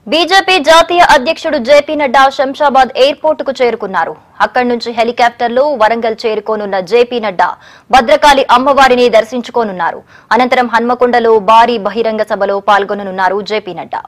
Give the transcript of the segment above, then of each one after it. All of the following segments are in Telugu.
బీజేపీ జాతీయ అధ్యక్షుడు జేపీ నడ్డా శంషాబాద్ ఎయిర్పోర్ట్ కు చేరుకున్నారు అక్కడి నుంచి హెలికాప్టర్లో వరంగల్ చేరుకోనున్న జేపీ నడ్డా భద్రకాళి అమ్మవారిని దర్శించుకోనున్నారు అనంతరం హన్మకొండలో భారీ బహిరంగ సభలో పాల్గొననున్నారు జేపీ నడ్డా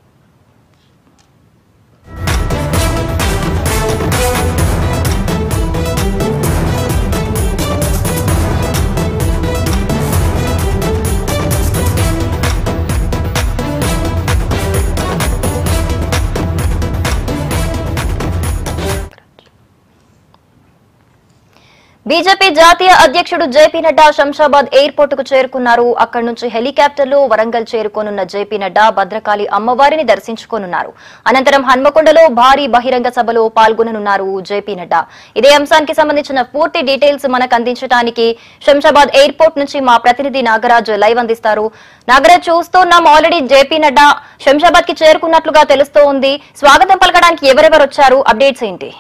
బీజేపీ జాతీయ అధ్యక్షుడు జేపీ నడ్డా శంషాబాద్ ఎయిర్పోర్ట్ కు చేరుకున్నారు అక్కడి నుంచి హెలికాప్టర్లో వరంగల్ చేరుకోనున్న జేపీ నడ్డా భద్రకాళి అమ్మవారిని దర్శించుకోనున్నారు అనంతరం హన్మకొండలో భారీ బహిరంగ సభలో పాల్గొననున్నారు జేపీ నడ్డా ఇదే అంశానికి సంబంధించిన పూర్తి డీటెయిల్స్ మనకు అందించడానికి శంషాబాద్ ఎయిర్పోర్ట్ నుంచి మా ప్రతినిధి నాగరాజ్ లైవ్ అందిస్తారు నాగరాజ్ చూస్తున్నాం ఆల్రెడీ జేపీ నడ్డా శంషాబాద్ కి చేరుకున్నట్లుగా తెలుస్తోంది స్వాగతం పలకడానికి ఎవరెవరు వచ్చారు అప్డేట్స్ ఏంటి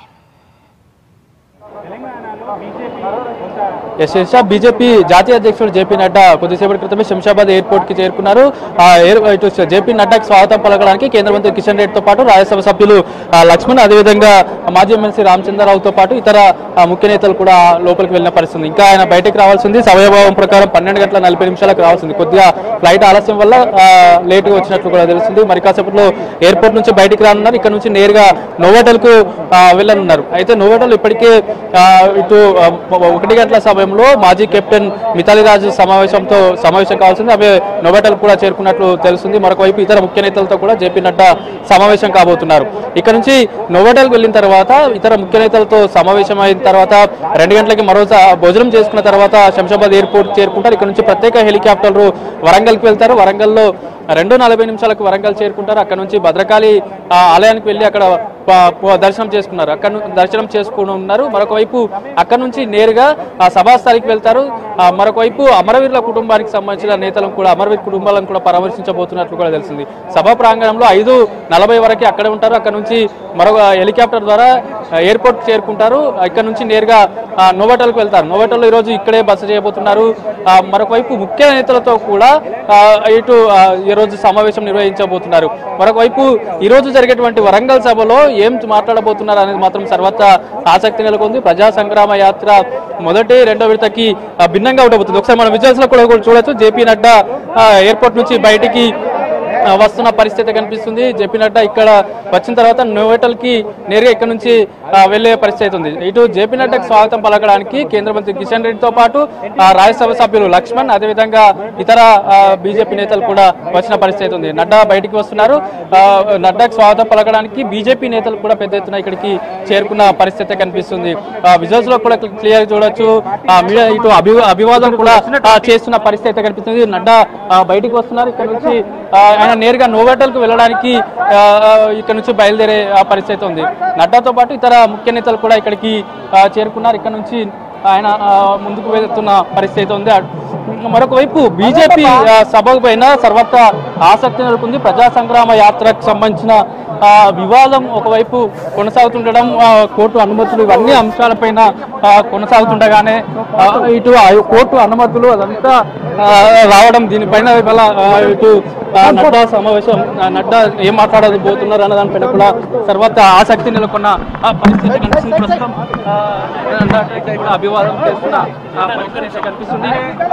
ఎస్ ఎస్ షా బీజేపీ జాతీయ అధ్యక్షుడు జేపీ నడ్డా కొద్దిసేపటి క్రితమే శంషాబాద్ ఎయిర్పోర్ట్ కి చేరుకున్నారు ఆ ఎయిర్ ఇటు జేపీ నడ్డాకి స్వాగతం పలకడానికి కేంద్ర మంత్రి కిషన్ రెడ్డితో పాటు రాజ్యసభ సభ్యులు ఆ, లక్ష్మణ్ అదేవిధంగా మాజీ ఎమ్మెల్సీ రామచంద్రరావుతో పాటు ఇతర ఆ, ముఖ్య నేతలు కూడా లోపలికి వెళ్ళిన పరిస్థితి ఉంది. ఇంకా ఆయన బయటకు రావాల్సింది సమయభావం ప్రకారం పన్నెండు గంటల నలభై నిమిషాలకు రావాల్సింది కొద్దిగా ఫ్లైట్ ఆలస్యం వల్ల లేటుగా వచ్చినట్లు కూడా తెలుస్తుంది మరి కాసేపట్లో ఎయిర్పోర్ట్ నుంచి బయటికి రానున్నారు ఇక్కడ నుంచి నేరుగా నోవోటల్ కు వెళ్ళనున్నారు అయితే నోవోటల్ ఇప్పటికే ఆ, ఇటు ఆ, ఒకటి గంటల సమయంలో మాజీ కెప్టెన్ మిథాలి రాజు సమావేశంతో సమావేశం కావాల్సింది ఆమె నోవోటల్ కూడా చేరుకున్నట్లు తెలుస్తుంది మరొక వైపు ఇతర ముఖ్య నేతలతో కూడా జేపీ నడ్డా సమావేశం కాబోతున్నారు ఇక్కడ నుంచి నోవోటల్కి వెళ్ళిన తర్వాత ఇతర ముఖ్య నేతలతో సమావేశం అయిన తర్వాత రెండు గంటలకి మరోసారి భోజనం చేసుకున్న తర్వాత శంషాబాద్ ఎయిర్పోర్ట్ చేరుకుంటారు ఇక్కడ నుంచి ప్రత్యేక హెలికాప్టర్ వరంగల్కి వెళ్తారు వరంగల్లో రెండు నలభై నిమిషాలకు వరంగల్ చేరుకుంటారు అక్కడ నుంచి భద్రకాళి ఆ, ఆలయానికి వెళ్ళి అక్కడ ప- ప- దర్శనం చేసుకున్నారు అక్కడ ను- దర్శనం చేసుకుని ఉన్నారు మరొక వైపు అక్కడ నుంచి నేరుగా ఆ సభాస్థలికి వెళ్తారు ఆ, మరొక వైపు అమరవీరుల కుటుంబానికి సంబంధించిన నేతలను కూడా అమరవీర్ కుటుంబాలను కూడా పరామర్శించబోతున్నట్లు కూడా తెలిసింది సభా ప్రాంగణంలో ఐదు నలభై వరకు అక్కడే ఉంటారు అక్కడ నుంచి మరొక హెలికాప్టర్ ద్వారా ఆ, ఎయిర్పోర్ట్ చేరుకుంటారు ఇక్కడ నుంచి నేరుగా ఆ, నోవాటల్కి వెళ్తారు నోవాటల్లో ఈరోజు ఇక్కడే బస చేయబోతున్నారు ఆ, మరొక వైపు ముఖ్య నేతలతో కూడా ఆ, ఇటు ఆ, ఈ రోజు సమావేశం నిర్వహించబోతున్నారు మరొక వైపు ఈ రోజు జరిగేటువంటి వరంగల్ సభలో ఏం మాట్లాడబోతున్నారు అనేది మాత్రం సర్వత్రా ఆసక్తి నెలకొంది ప్రజా సంగ్రామ యాత్ర మొదటి రెండో విడతకి ఆ, భిన్నంగా ఉండబోతుంది ఒకసారి మనం విజువల్స్ లో కూడా కూడా చూడొచ్చు జేపీ నడ్డా ఆ, ఎయిర్పోర్ట్ నుంచి బయటికి ఆ, వస్తున్న పరిస్థితి కనిపిస్తుంది జేపీ నడ్డా ఇక్కడ వచ్చిన తర్వాత నోవెటల్ కి నేరుగా ఇక్కడ నుంచి ఆ, వెళ్లే పరిస్థితి ఉంది ఇటు జేపీ నడ్డాకి స్వాగతం పలకడానికి కేంద్ర మంత్రి కిషన్ రెడ్డితో పాటు ఆ, రాజ్యసభ సభ్యులు లక్ష్మణ్ అదేవిధంగా ఇతర బీజేపీ నేతలు కూడా వచ్చిన పరిస్థితి ఉంది నడ్డా బయటికి వస్తున్నారు ఆ, నడ్డాకి స్వాగతం పలకడానికి బీజేపీ నేతలు కూడా పెద్ద ఎత్తున ఇక్కడికి చేరుకున్న పరిస్థితి కనిపిస్తుంది విజువల్స్ లో కూడా క్లియర్ చూడొచ్చు ఆ, మీడియా ఇటు అభి అభివాదం కూడా ఆ, చేస్తున్న పరిస్థితి కనిపిస్తుంది నడ్డా ఆ, బయటికి వస్తున్నారు ఇక్కడ నుంచి ఆ, ఆయన నేరుగా నోవాటల్ కు వెళ్ళడానికి ఆ, ఆ, ఇక్కడ నుంచి బయలుదేరే ఆ, పరిస్థితి ఉంది నడ్డాతో పాటు ఇతర ముఖ్య నేతలు కూడా ఇక్కడికి ఆ, చేరుకున్నారు ఇక్కడ నుంచి ఆయన ఆ, ముందుకు వెళ్తున్న పరిస్థితి ఉంది అట్- మరొక వైపు బీజేపీ ఆ, సభకు పైన సర్వత్రా ఆసక్తి నెలకొంది ప్రజా సంగ్రామ యాత్రకు సంబంధించిన ఆ, వివాదం ఒకవైపు కొనసాగుతుండడం ఆ, కోర్టు అనుమతులు ఇవన్నీ అంశాలపైన ఆ, కొనసాగుతుండగానే ఆ, ఇటు ఆ కోర్టు అనుమతులు అదంతా ఆ, రావడం దీనిపైన ఇవాళ ఆ, ఇటు ఆ, నడ్డా సమావేశం ఆ, నడ్డా ఏం మాట్లాడబోతున్నారు అన్న దానిపైన కూడా సర్వత్రా ఆసక్తి నెలకొన్న ఆ, పరిస్థితి కనిపిస్తుంది ప్రస్తుతం ఆ, నడ్డాకి కూడా అభివాదం చేస్తున్న ఆ, పరిస్థితి కనిపిస్తుంది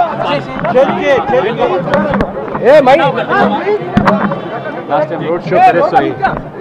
लास्ट टाइम रोड शो करे सही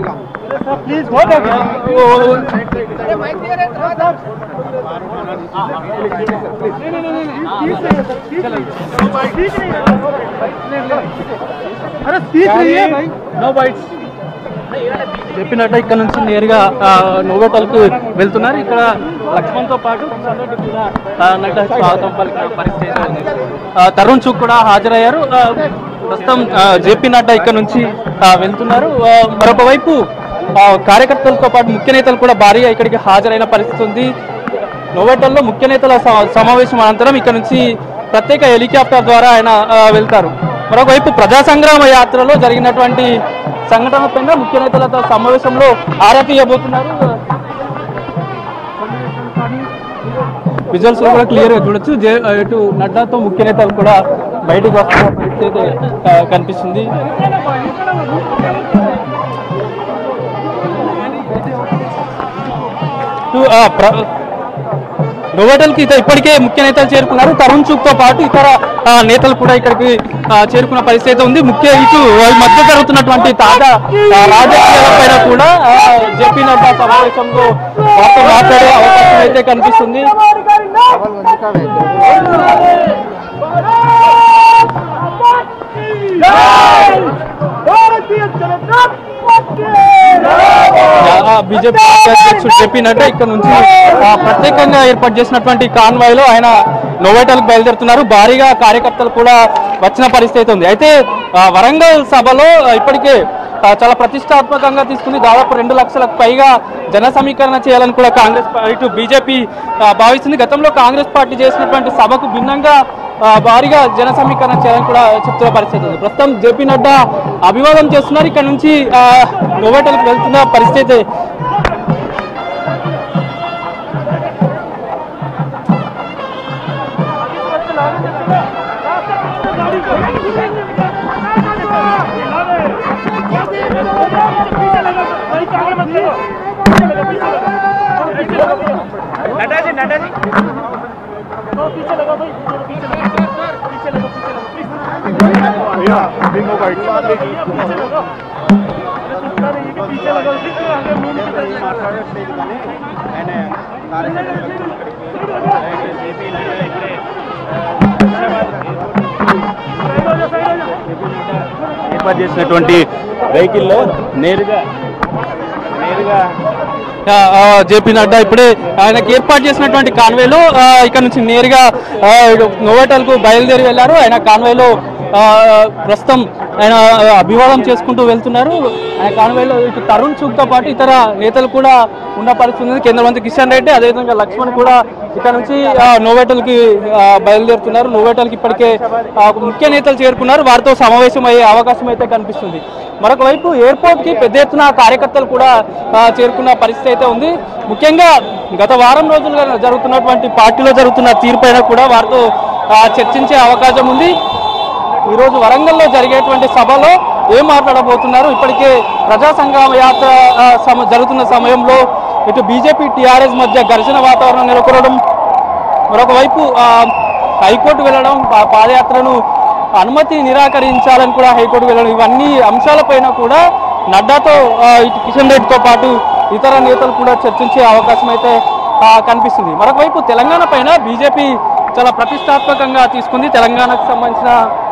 నో బైట్స్ చెప్పినట్టు ఇక్కడ నుంచి నేరుగా నోవోటల్ కు వెళ్తున్నారు ఇక్కడ లక్ష్మణ్ తో పాటు కిషన్ రెడ్డి కూడా ఆ, నడ్డా స్వాగతం పలికిన పరిస్థితి ఉంది ఆ, తరుణ్ చుక్ కూడా హాజరయ్యారు ఆ, ప్రస్తుతం జేపీ నడ్డా ఇక్కడ నుంచి ఆ, వెళ్తున్నారు ఆ, మరొక వైపు ఆ, కార్యకర్తలతో పాటు ముఖ్య నేతలు కూడా భారీగా ఇక్కడికి హాజరైన పరిస్థితి ఉంది నోవోటల్లో ముఖ్య నేతల స- సమావేశం అనంతరం ఇక్కడ నుంచి ప్రత్యేక హెలికాప్టర్ ద్వారా ఆయన ఆ, వెళ్తారు మరొకవైపు ప్రజా సంగ్రామ యాత్రలో జరిగినటువంటి సంఘటనల పైన ముఖ్య నేతలతో సమావేశంలో ఆరా తీయబోతున్నారు విజువల్స్ లో కూడా క్లియర్ గా చూడొచ్చు జే- ఇటు నడ్డాతో ముఖ్య నేతలు కూడా బయటకు వస్తున్న పరిస్థితి ఆ, కనిపిస్తుంది ఇటు ఆ, ప్ర- నోవోటల్ కి ఇప్పటికే ముఖ్య నేతలు చేరుకున్నారు తరుణ్ చుక్ తో పాటు ఇతర ఆ, నేతలు కూడా ఇక్కడికి ఆ, చేరుకున్న పరిస్థితి అయితే ఉంది ముఖ్య ఇటు ఈ మధ్య జరుగుతున్నటువంటి తాజా ఆ, రాజకీయాల పైన కూడా జేపీ నడ్డా సమావేశంలో వారితో మాట్లాడే అవకాశం అయితే కనిపిస్తుంది బీజేపీ పార్టీ అధ్యక్షుడు జేపీ నడ్డా ఇక్కడ నుంచి ఆ, ప్రత్యేకంగా ఏర్పాటు చేసినటువంటి కాన్వాయ్ లో ఆయన నోవేటల్ బయలుదేరుతున్నారు భారీగా కార్యకర్తలు కూడా వచ్చిన పరిస్థితి అయితే ఉంది అయితే ఆ, వరంగల్ సభలో ఆ, ఇప్పటికే ఆ, చాలా ప్రతిష్టాత్మకంగా తీసుకుని దాదాపు రెండు లక్షలకు పైగా జన సమీకరణ చేయాలని కూడా కాంగ్రెస్ పా- ఇటు బీజేపీ ఆ, భావిస్తుంది గతంలో కాంగ్రెస్ పార్టీ చేసినటువంటి సభకు భిన్నంగా ఆ, భారీగా జన సమీకరణ చేయాలని కూడా చెప్తున్న పరిస్థితి ఉంది ప్రస్తుతం జేపీ నడ్డా అభివాదం చేస్తున్నారు ఇక్కడ నుంచి ఆ, నోవేటల్కి వెళ్తున్న పరిస్థితి नड्डा जी नड्डा जी पीछे लगा भाई पीछे लगा पीछे लगा पीछे लगा प्लीज भैया बिंगो का इट पीछे लगा अरे सुनता नहीं है कि पीछे लगा दिख रहा है मुंह की तरफ ఏర్పాటు చేసినటువంటి వెహికల్లో నేరుగా నేరుగా జేపీ నడ్డా ఇప్పుడే ఆయనకి ఏర్పాటు చేసినటువంటి కాన్వేలో ఆ, ఇక్కడ నుంచి నేరుగా ఆ, ఇటు నోవేటల్ కు బయలుదేరి వెళ్ళారు ఆయన కాన్వేలో ఆ, ప్రస్తుతం ఆయన అభివాదం చేసుకుంటూ వెళ్తున్నారు ఆయన కాన్వేలో ఇటు తరుణ్ చుక్ తో పాటు ఇతర నేతలు కూడా ఉన్న పరిస్థితి ఉంది కేంద్ర మంత్రి కిషన్ రెడ్డి అదేవిధంగా లక్ష్మణ్ కూడా ఇక్కడ నుంచి ఆ, నోవేటల్ కి ఆ, బయలుదేరుతున్నారు నోవేటల్ కి ఇప్పటికే ఆ, ముఖ్య నేతలు చేరుకున్నారు వారితో సమావేశం అయ్యే అవకాశం అయితే కనిపిస్తుంది మరొక వైపు ఎయిర్పోర్ట్ కి పెద్ద ఎత్తున కార్యకర్తలు కూడా ఆ, చేరుకున్న పరిస్థితి అయితే ఉంది ముఖ్యంగా గత వారం రోజులుగా జరుగుతున్నటువంటి పార్టీలో జరుగుతున్న తీరుపైన కూడా వారితో ఆ, చర్చించే అవకాశం ఉంది ఈరోజు వరంగల్లో జరిగేటువంటి సభలో ఏం మాట్లాడబోతున్నారు ఇప్పటికే ప్రజా సంగ్రామ యాత్ర ఆ, సమ- జరుగుతున్న సమయంలో ఇటు బీజేపీ టీఆర్ఎస్ మధ్య ఘర్షణ వాతావరణం నెలకొనడం మరొక వైపు ఆ, హైకోర్టు వెళ్ళడం ఆ పాదయాత్రను అనుమతి నిరాకరించాలని కూడా హైకోర్టు వెళ్ళడం ఇవన్నీ అంశాలపైన కూడా నడ్డాతో ఆ, ఇటు కిషన్ రెడ్డితో పాటు ఇతర నేతలు కూడా చర్చించే అవకాశం అయితే ఆ, కనిపిస్తుంది మరొక వైపు తెలంగాణ పైన బీజేపీ చాలా ప్రతిష్టాత్మకంగా తీసుకుంది తెలంగాణకు సంబంధించిన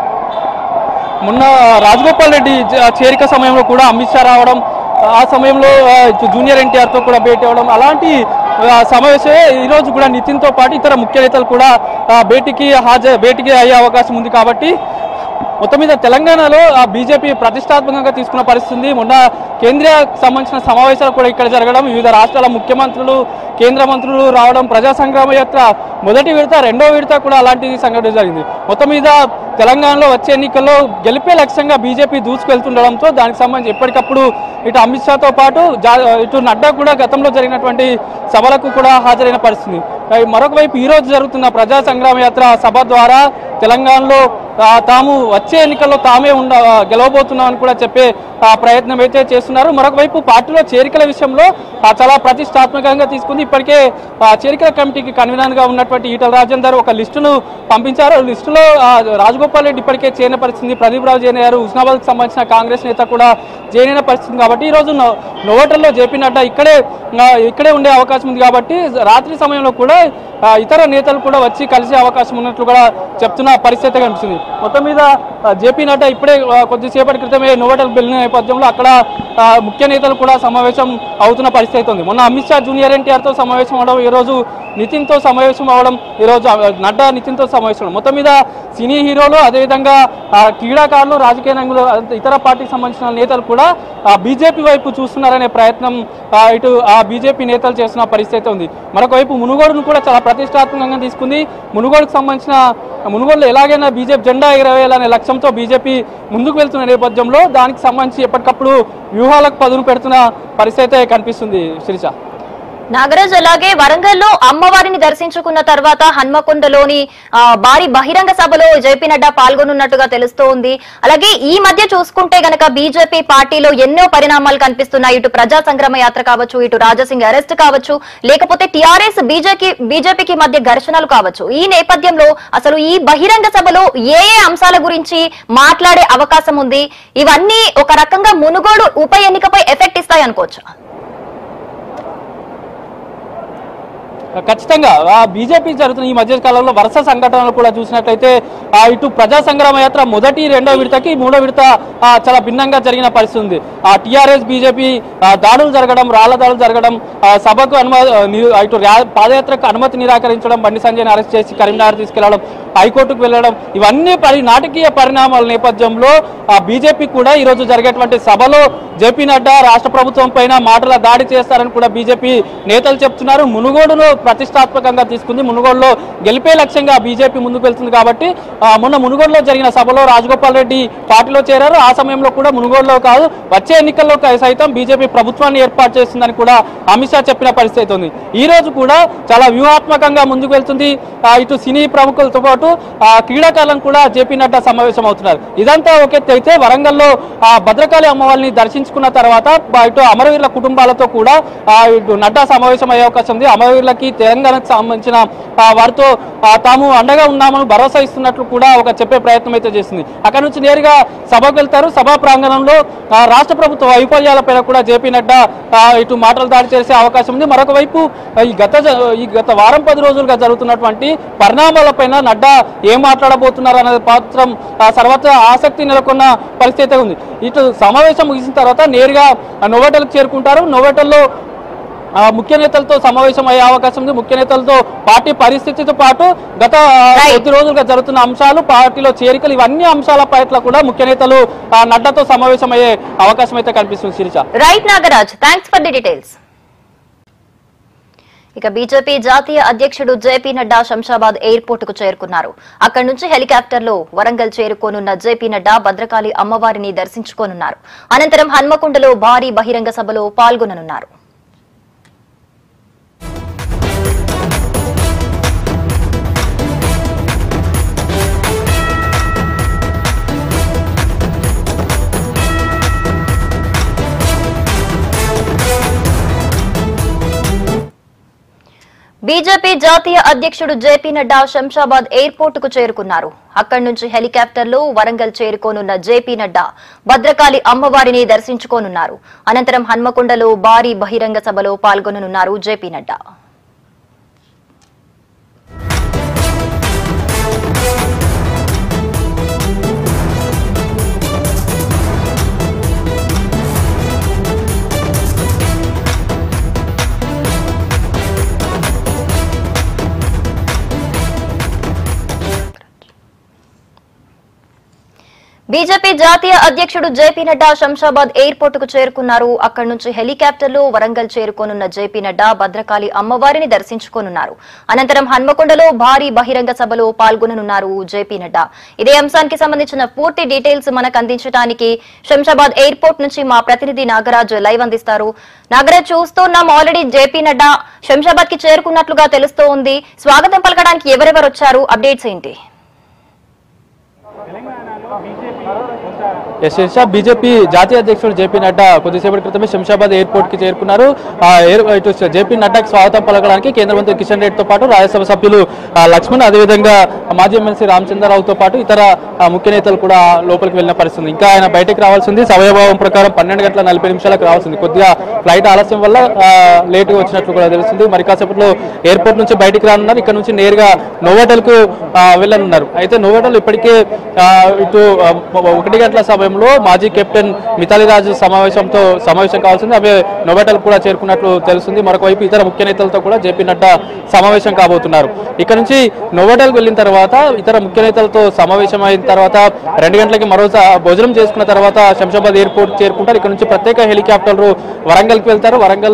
మొన్న రాజగోపాల్ రెడ్డి జ- చేరిక సమయంలో కూడా అమిత్ షా రావడం ఆ సమయంలో ఆ, ఇటు జూనియర్ ఎన్టీఆర్ తో కూడా భేటీ అవ్వడం అలాంటి ఆ, సమావేశమే ఈ రోజు కూడా నితిన్ తో పాటు ఇతర ముఖ్య నేతలు కూడా ఆ, భేటీకి హాజరు భేటీకి అయ్యే అవకాశం ఉంది కాబట్టి మొత్తం మీద తెలంగాణలో ఆ బీజేపీ ప్రతిష్టాత్మకంగా తీసుకున్న పరిస్థితి ఉంది మొన్న కేంద్రీయ సంబంధించిన సమావేశాలు కూడా ఇక్కడ జరగడం వివిధ రాష్ట్రాల ముఖ్యమంత్రులు కేంద్ర మంత్రులు రావడం ప్రజా సంగ్రామ యాత్ర మొదటి విడత రెండో విడత కూడా అలాంటి సంఘటన జరిగింది మొత్తం మీద తెలంగాణలో వచ్చే ఎన్నికల్లో గెలిపే లక్ష్యంగా బీజేపీ దూసుకెళ్తుండడంతో దానికి సంబంధించి ఎప్పటికప్పుడు ఇటు అమిత్ షాతో పాటు జా- ఇటు నడ్డా కూడా గతంలో జరిగినటువంటి సభలకు కూడా హాజరైన పరిస్థితి అయి మరొక వైపు ఈ రోజు జరుగుతున్న ప్రజా సంగ్రామ యాత్ర సభ ద్వారా తెలంగాణలో ఆ, తాము వచ్చే ఎన్నికల్లో తామే ఉండ గెలవబోతున్నామని కూడా చెప్పే ఆ, ప్రయత్నం అయితే చేస్తున్నారు మరొక వైపు పార్టీలో చేరికల విషయంలో ఆ, చాలా ప్రతిష్టాత్మకంగా తీసుకుంది ఇప్పటికే ఆ, చేరికల కమిటీకి కన్వీనర్ గా ఉన్నటువంటి ఈటల రాజేందర్ ఒక లిస్టును పంపించారు లిస్టులో ఆ, రాజగోపాల్ రెడ్డి ఇప్పటికే చేరిన పరిస్థితి ప్రదీప్ రావు జైన్ గారు హుస్నాబాద్ కు సంబంధించిన కాంగ్రెస్ నేత కూడా జైన్ అయిన పరిస్థితి కాబట్టి ఈ రోజు నో- నోవోటల్లో జేపీ నడ్డా ఇక్కడే ఆ, ఇక్కడే ఉండే అవకాశం ఉంది కాబట్టి రాత్రి సమయంలో కూడా ఆ, ఇతర నేతలు కూడా వచ్చి కలిసే అవకాశం ఉన్నట్లు కూడా చెప్తున్న పరిస్థితి కనిపిస్తుంది మొత్తం మీద ఆ, జేపీ నడ్డా ఇప్పుడే ఆ, కొద్దిసేపటి క్రితమే నోవోటల్ వెళ్ళిన నేపథ్యంలో అక్కడ ఆ, ముఖ్య నేతలు కూడా సమావేశం అవుతున్న పరిస్థితి అయితే ఉంది మొన్న అమిత్ షా జూనియర్ ఎన్టీఆర్ తో సమావేశం అవడం ఈ రోజు నితిన్ తో సమావేశం అవడం ఈ రోజు ఆ, నడ్డా నితిన్ తో సమావేశం అవడం. మొత్తం మీద సినీ హీరోలు అదేవిధంగా ఆ, క్రీడాకారులు రాజకీయ రంగులు ఇతర పార్టీకి సంబంధించిన నేతలు కూడా బీజేపీ వైపు చూస్తున్నారనే ప్రయత్నం ఆ, ఇటు ఆ బీజేపీ నేతలు చేస్తున్న పరిస్థితి అయితే ఉంది మరొక వైపు మునుగోడును కూడా చాలా ప్రతిష్టాత్మకంగా తీసుకుంది మునుగోడుకు సంబంధించిన మునుగోడులో ఎలాగైనా బీజేపీ జెండా ఎగరవేయాలనే లక్ష్యంతో బీజేపీ ముందుకు వెళ్తున్న నేపథ్యంలో దానికి సంబంధించి ఎప్పటికప్పుడు వ్యూహాలకు పదును పెడుతున్న పరిస్థితి అయితే కనిపిస్తుంది శిరీష నాగరాజ్ అలాగే వరంగల్లో అమ్మవారిని దర్శించుకున్న తర్వాత హన్మకొండలోని ఆ, భారీ బహిరంగ సభలో జేపీ నడ్డా పాల్గొనున్నట్టుగా తెలుస్తోంది అలాగే ఈ మధ్య చూసుకుంటే గనక బీజేపీ పార్టీలో ఎన్నో పరిణామాలు కనిపిస్తున్నాయి ఇటు ప్రజా సంగ్రామ యాత్ర కావచ్చు ఇటు రాజసింగ్ అరెస్ట్ కావచ్చు లేకపోతే టీఆర్ఎస్ బీజేపీ బీజేపీకి మధ్య ఘర్షణలు కావచ్చు ఈ నేపథ్యంలో అసలు ఈ బహిరంగ సభలో ఏ ఏ అంశాల గురించి మాట్లాడే అవకాశం ఉంది ఇవన్నీ ఒక రకంగా మునుగోడు ఉప ఎన్నికపై ఎఫెక్ట్ ఇస్తాయి అనుకోవచ్చు ఖచ్చితంగా ఆ బీజేపీ జరుగుతున్న ఈ మధ్య కాలంలో వరుస సంఘటనలు కూడా చూసినట్లయితే ఆ ఇటు ప్రజా సంగ్రామ యాత్ర మొదటి రెండో విడతకి మూడో విడత ఆ, చాలా భిన్నంగా జరిగిన పరిస్థితి ఉంది ఆ టీఆర్ఎస్ బీజేపీ ఆ, దాడులు జరగడం రాళ్ల దాడులు జరగడం ఆ, సభకు అనుమతి ఇటు ర్యా- పాదయాత్రకు అనుమతి నిరాకరించడం బండి సంజయ్ని అరెస్ట్ చేసి కరీంనగర్ తీసుకెళ్లడం హైకోర్టుకు వెళ్ళడం ఇవన్నీ పరి నాటకీయ పరిణామాల నేపథ్యంలో ఆ బీజేపీ కూడా ఈ రోజు జరిగేటువంటి సభలో జేపీ నడ్డా రాష్ట్ర ప్రభుత్వం పైన మాటల దాడి చేస్తారని కూడా బీజేపీ నేతలు చెప్తున్నారు మునుగోడును ప్రతిష్టాత్మకంగా తీసుకుంది మునుగోడులో గెలిపే లక్ష్యంగా బీజేపీ ముందుకు వెళ్తుంది కాబట్టి ఆ, మొన్న మునుగోడులో జరిగిన సభలో రాజగోపాల్ రెడ్డి పార్టీలో చేరారు ఆ సమయంలో కూడా మునుగోడులో కాదు వచ్చే ఎన్నికల్లో క- సైతం బీజేపీ ప్రభుత్వాన్ని ఏర్పాటు చేస్తుందని కూడా అమిత్ షా చెప్పిన పరిస్థితి ఉంది ఈ రోజు కూడా చాలా వ్యూహాత్మకంగా ముందుకు వెళ్తుంది ఆ, ఇటు సినీ ప్రముఖులతో పాటు ఆ, క్రీడాకారులను కూడా జేపీ నడ్డా సమావేశం అవుతున్నారు ఇదంతా ఒక ఎత్తు అయితే వరంగల్లో ఆ, భద్రకాళి అమ్మవారిని దర్శించుకున్న తర్వాత బ- ఇటు అమరవీరుల కుటుంబాలతో కూడా ఆ, ఇటు నడ్డా సమావేశం అయ్యే అవకాశం ఉంది అమరవీరులకి తెలంగాణకు సంబంధించిన ఆ, వారితో ఆ, తాము అండగా ఉన్నామని భరోసా ఇస్తున్నట్లు కూడా ఒక చెప్పే ప్రయత్నం అయితే చేసింది అక్కడ నుంచి నేరుగా సభకు వెళ్తారు సభా ప్రాంగణంలో ఆ, రాష్ట్ర ప్రభుత్వ వైఫల్యాలపైన కూడా జేపీ నడ్డా ఆ, ఇటు మాటలు దాడి చేసే అవకాశం ఉంది మరొక వైపు ఆ, ఈ గత జ- ఈ గత వారం పది రోజులుగా జరుగుతున్నటువంటి పరిణామాలపైన నడ్డా ఏం మాట్లాడబోతున్నారు అనే పాత్రం ఆ, సర్వత్రా ఆసక్తి నెలకొన్న పరిస్థితి ఉంది ఇటు సమావేశం ముగిసిన తర్వాత నేరుగా ఆ, నోవెటల్కి చేరుకుంటారు నోవెటల్లో ఆ, ముఖ్య నేతలతో సమావేశం అయ్యే అవకాశం ఉంది ముఖ్య నేతలతో పార్టీ పరిస్థితితో పాటు గత ఆ, Right. కొద్ది రోజులుగా జరుగుతున్న అంశాలు పార్టీలో చేరికలు ఇవన్నీ అంశాల పట్ల కూడా ముఖ్య నేతలు ఆ, నడ్డాతో సమావేశం అయ్యే అవకాశం అయితే కనిపిస్తుంది Sirisha right Nagaraj thanks for the details ఇక బీజేపీ జాతీయ అధ్యక్షుడు జేపీ నడ్డా శంషాబాద్ ఎయిర్పోర్ట్ కు చేరుకున్నారు అక్కడి నుంచి హెలికాప్టర్ లో వరంగల్ చేరుకోనున్న జేపీ నడ్డా భద్రకాళి అమ్మవారిని దర్శించుకోనున్నారు అనంతరం హన్మకొండలో భారీ బహిరంగ సభలో పాల్గొననున్నారు బీజేపీ జాతీయ అధ్యక్షుడు జేపీ నడ్డా శంషాబాద్ ఎయిర్పోర్ట్ కు చేరుకున్నారు అక్కడి నుంచి హెలికాప్టర్ లో వరంగల్ చేరుకోనున్న జేపీ నడ్డా భద్రకాళి అమ్మవారిని దర్శించుకోనున్నారు అనంతరం హన్మకొండలో భారీ బహిరంగ సభలో పాల్గొననున్నారు జేపీ నడ్డా బీజేపీ జాతీయ అధ్యక్షుడు జేపీ నడ్డా శంషాబాద్ ఎయిర్పోర్ట్ కు చేరుకున్నారు అక్కడి నుంచి హెలికాప్టర్ లో వరంగల్ చేరుకోనున్న జేపీ నడ్డా భద్రకాళి అమ్మవారిని దర్శించుకోనున్నారు అనంతరం హన్మకొండలో భారీ బహిరంగ సభలో పాల్గొననున్నారు జేపీ నడ్డా ఇదే అంశానికి సంబంధించిన పూర్తి డీటెయిల్స్ మనకు అందించడానికి శంషాబాద్ ఎయిర్పోర్ట్ నుంచి మా ప్రతినిధి నాగరాజ్ లైవ్ అందిస్తారు నాగరాజ్ చూస్తున్నాం ఆల్రెడీ జేపీ నడ్డా శంషాబాద్ కి చేరుకున్నట్లుగా తెలుస్తోంది స్వాగతం పలకడానికి ఎవరెవరు వచ్చారు అప్డేట్స్ ఏంటి ఎస్ శిరీష బీజేపీ జాతీయ అధ్యక్షుడు జేపీ నడ్డా కొద్దిసేపటి క్రితమే శంషాబాద్ ఎయిర్పోర్ట్ కి చేరుకున్నారు ఆ ఎయిర్ ఇటు జేపీ నడ్డాకి స్వాగతం పలకడానికి కేంద్ర మంత్రి కిషన్ రెడ్డితో పాటు రాజ్యసభ సభ్యులు ఆ, లక్ష్మణ్ అదేవిధంగా మాజీ ఎమ్మెల్సీ రామచంద్రరావుతో పాటు ఇతర ఆ, ముఖ్య నేతలు కూడా లోపలికి వెళ్ళిన పరిస్థితి ఉంది. ఇంకా ఆయన బయటకు రావాల్సింది సమయభావం ప్రకారం పన్నెండు గంటల నలభై నిమిషాలకు రావాల్సింది కొద్దిగా ఫ్లైట్ ఆలస్యం వల్ల లేటుగా వచ్చినట్లు కూడా తెలుస్తుంది మరి కాసేపట్లో ఎయిర్పోర్ట్ నుంచి బయటికి రానున్నారు ఇక్కడ నుంచి నేరుగా నోవోటల్ కు వెళ్ళనున్నారు అయితే నోవోటల్ ఇప్పటికే ఆ, ఇటు ఆ, ఒకటి గంటల సమయంలో మాజీ కెప్టెన్ మిథాలి రాజు సమావేశంతో సమావేశం కావాల్సింది ఆమె నోవోటల్ కూడా చేరుకున్నట్లు తెలుస్తుంది మరొక వైపు ఇతర ముఖ్య నేతలతో కూడా జేపీ నడ్డా సమావేశం కాబోతున్నారు ఇక్కడ నుంచి నోవోటల్ వెళ్ళిన తర్వాత ఇతర ముఖ్య నేతలతో సమావేశం అయిన తర్వాత రెండు గంటలకి మరోసా భోజనం చేసుకున్న తర్వాత శంషాబాద్ ఎయిర్పోర్ట్ చేరుకుంటారు ఇక్కడ నుంచి ప్రత్యేక హెలికాప్టర్ వరంగల్కి వెళ్తారు వరంగల్లో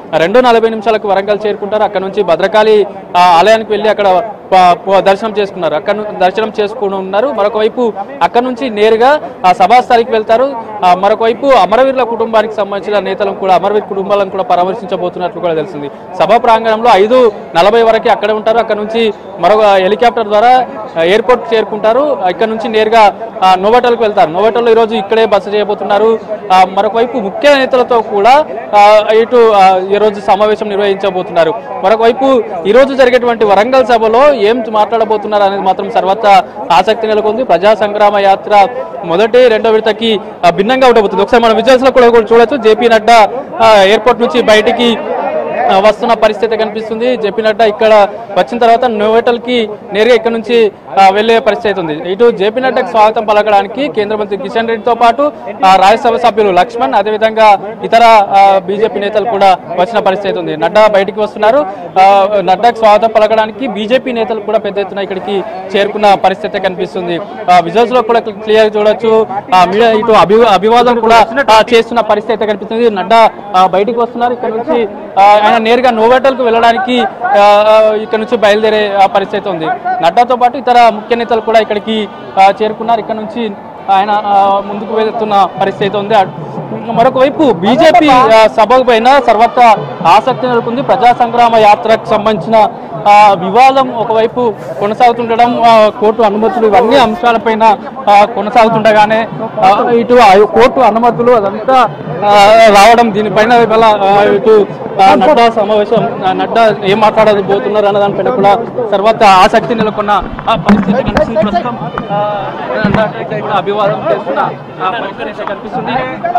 రెండు నలభై నిమిషాలకు వరంగల్ చేరుకుంటారు అక్కడ నుంచి భద్రకాళి ఆ, ఆలయానికి వెళ్ళి అక్కడ ప- ప- దర్శనం చేసుకున్నారు అక్కడ ను- దర్శనం చేసుకుని ఉన్నారు మరొక వైపు అక్కడ నుంచి నేరుగా ఆ సభాస్థలికి వెళ్తారు ఆ, మరొక వైపు అమరవీరుల కుటుంబానికి సంబంధించిన నేతలను కూడా అమరవీర్ కుటుంబాలను కూడా పరామర్శించబోతున్నట్లు కూడా తెలిసింది సభా ప్రాంగణంలో ఐదు నలభై వరకు అక్కడే ఉంటారు అక్కడ నుంచి మరొక హెలికాప్టర్ ద్వారా ఆ, ఎయిర్పోర్ట్ చేరుకుంటారు ఇక్కడ నుంచి నేరుగా ఆ, నోవాటల్కి వెళ్తారు నోవాటల్లో ఈరోజు ఇక్కడే బస చేయబోతున్నారు ఆ, మరొక వైపు ముఖ్య నేతలతో కూడా ఆ, ఇటు ఆ, ఈరోజు సమావేశం నిర్వహించబోతున్నారు మరొక వైపు ఈరోజు జరిగేటువంటి వరంగల్ సభలో ఏం మాట్లాడబోతున్నారు అనేది మాత్రం సర్వత్రా ఆసక్తి నెలకొంది ప్రజా సంగ్రామ యాత్ర మొదటి రెండో విడతకి ఆ, భిన్నంగా ఉండబోతుంది ఒకసారి మనం విజువల్స్ లో కూడా కూడా చూడొచ్చు జేపీ నడ్డా ఆ, ఎయిర్పోర్ట్ నుంచి బయటికి ఆ, వస్తున్న పరిస్థితి కనిపిస్తుంది జేపీ నడ్డా ఇక్కడ వచ్చిన తర్వాత నోవెటల్ కి నేరుగా ఇక్కడ నుంచి ఆ, వెళ్లే పరిస్థితి ఉంది ఇటు జేపీ నడ్డాకి స్వాగతం పలకడానికి కేంద్ర మంత్రి కిషన్ రెడ్డితో పాటు ఆ, రాజ్యసభ సభ్యులు లక్ష్మణ్ అదేవిధంగా ఇతర బీజేపీ నేతలు కూడా వచ్చిన పరిస్థితి ఉంది నడ్డా బయటికి వస్తున్నారు ఆ, నడ్డాకి స్వాగతం పలకడానికి బీజేపీ నేతలు కూడా పెద్ద ఎత్తున ఇక్కడికి చేరుకున్న పరిస్థితి కనిపిస్తుంది విజువల్స్ లో కూడా క్లియర్ చూడొచ్చు ఆ, మీడియా ఇటు అభి అభివాదం కూడా ఆ, చేస్తున్న పరిస్థితి అయితే కనిపిస్తుంది నడ్డా ఆ, బయటికి వస్తున్నారు ఇక్కడ నుంచి ఆ, ఆయన నేరుగా నోవెటల్ కు వెళ్ళడానికి ఆ, ఆ, ఇక్కడ నుంచి బయలుదేరే ఆ, పరిస్థితి ఉంది నడ్డాతో పాటు ఇతర ముఖ్య నేతలు కూడా ఇక్కడికి ఆ, చేరుకున్నారు ఇక్కడ నుంచి ఆయన ఆ, ముందుకు వెళ్తున్న పరిస్థితి ఉంది అటు- మరొక వైపు బీజేపీ ఆ, సభకు పైన సర్వత్రా ఆసక్తి నెలకొంది ప్రజా సంగ్రామ యాత్రకు సంబంధించిన ఆ, వివాదం ఒకవైపు కొనసాగుతుండడం ఆ, కోర్టు అనుమతులు ఇవన్నీ అంశాలపైన ఆ, కొనసాగుతుండగానే ఆ, ఇటు ఆ కోర్టు అనుమతులు అదంతా ఆ, రావడం దీనిపైన ఇవాళ ఆ, ఇటు ఆ, నడ్డా సమావేశం ఆ, నడ్డా ఏం మాట్లాడబోతున్నారు అన్న దానిపైన కూడా సర్వత్రా ఆసక్తి నెలకొన్న ఆ, పరిస్థితి కనిపిస్తుంది ప్రస్తుతం ఆ, నడ్డాకి కూడా అభివాదం చేస్తున్న ఆ, పరిస్థితి అయితే కనిపిస్తుంది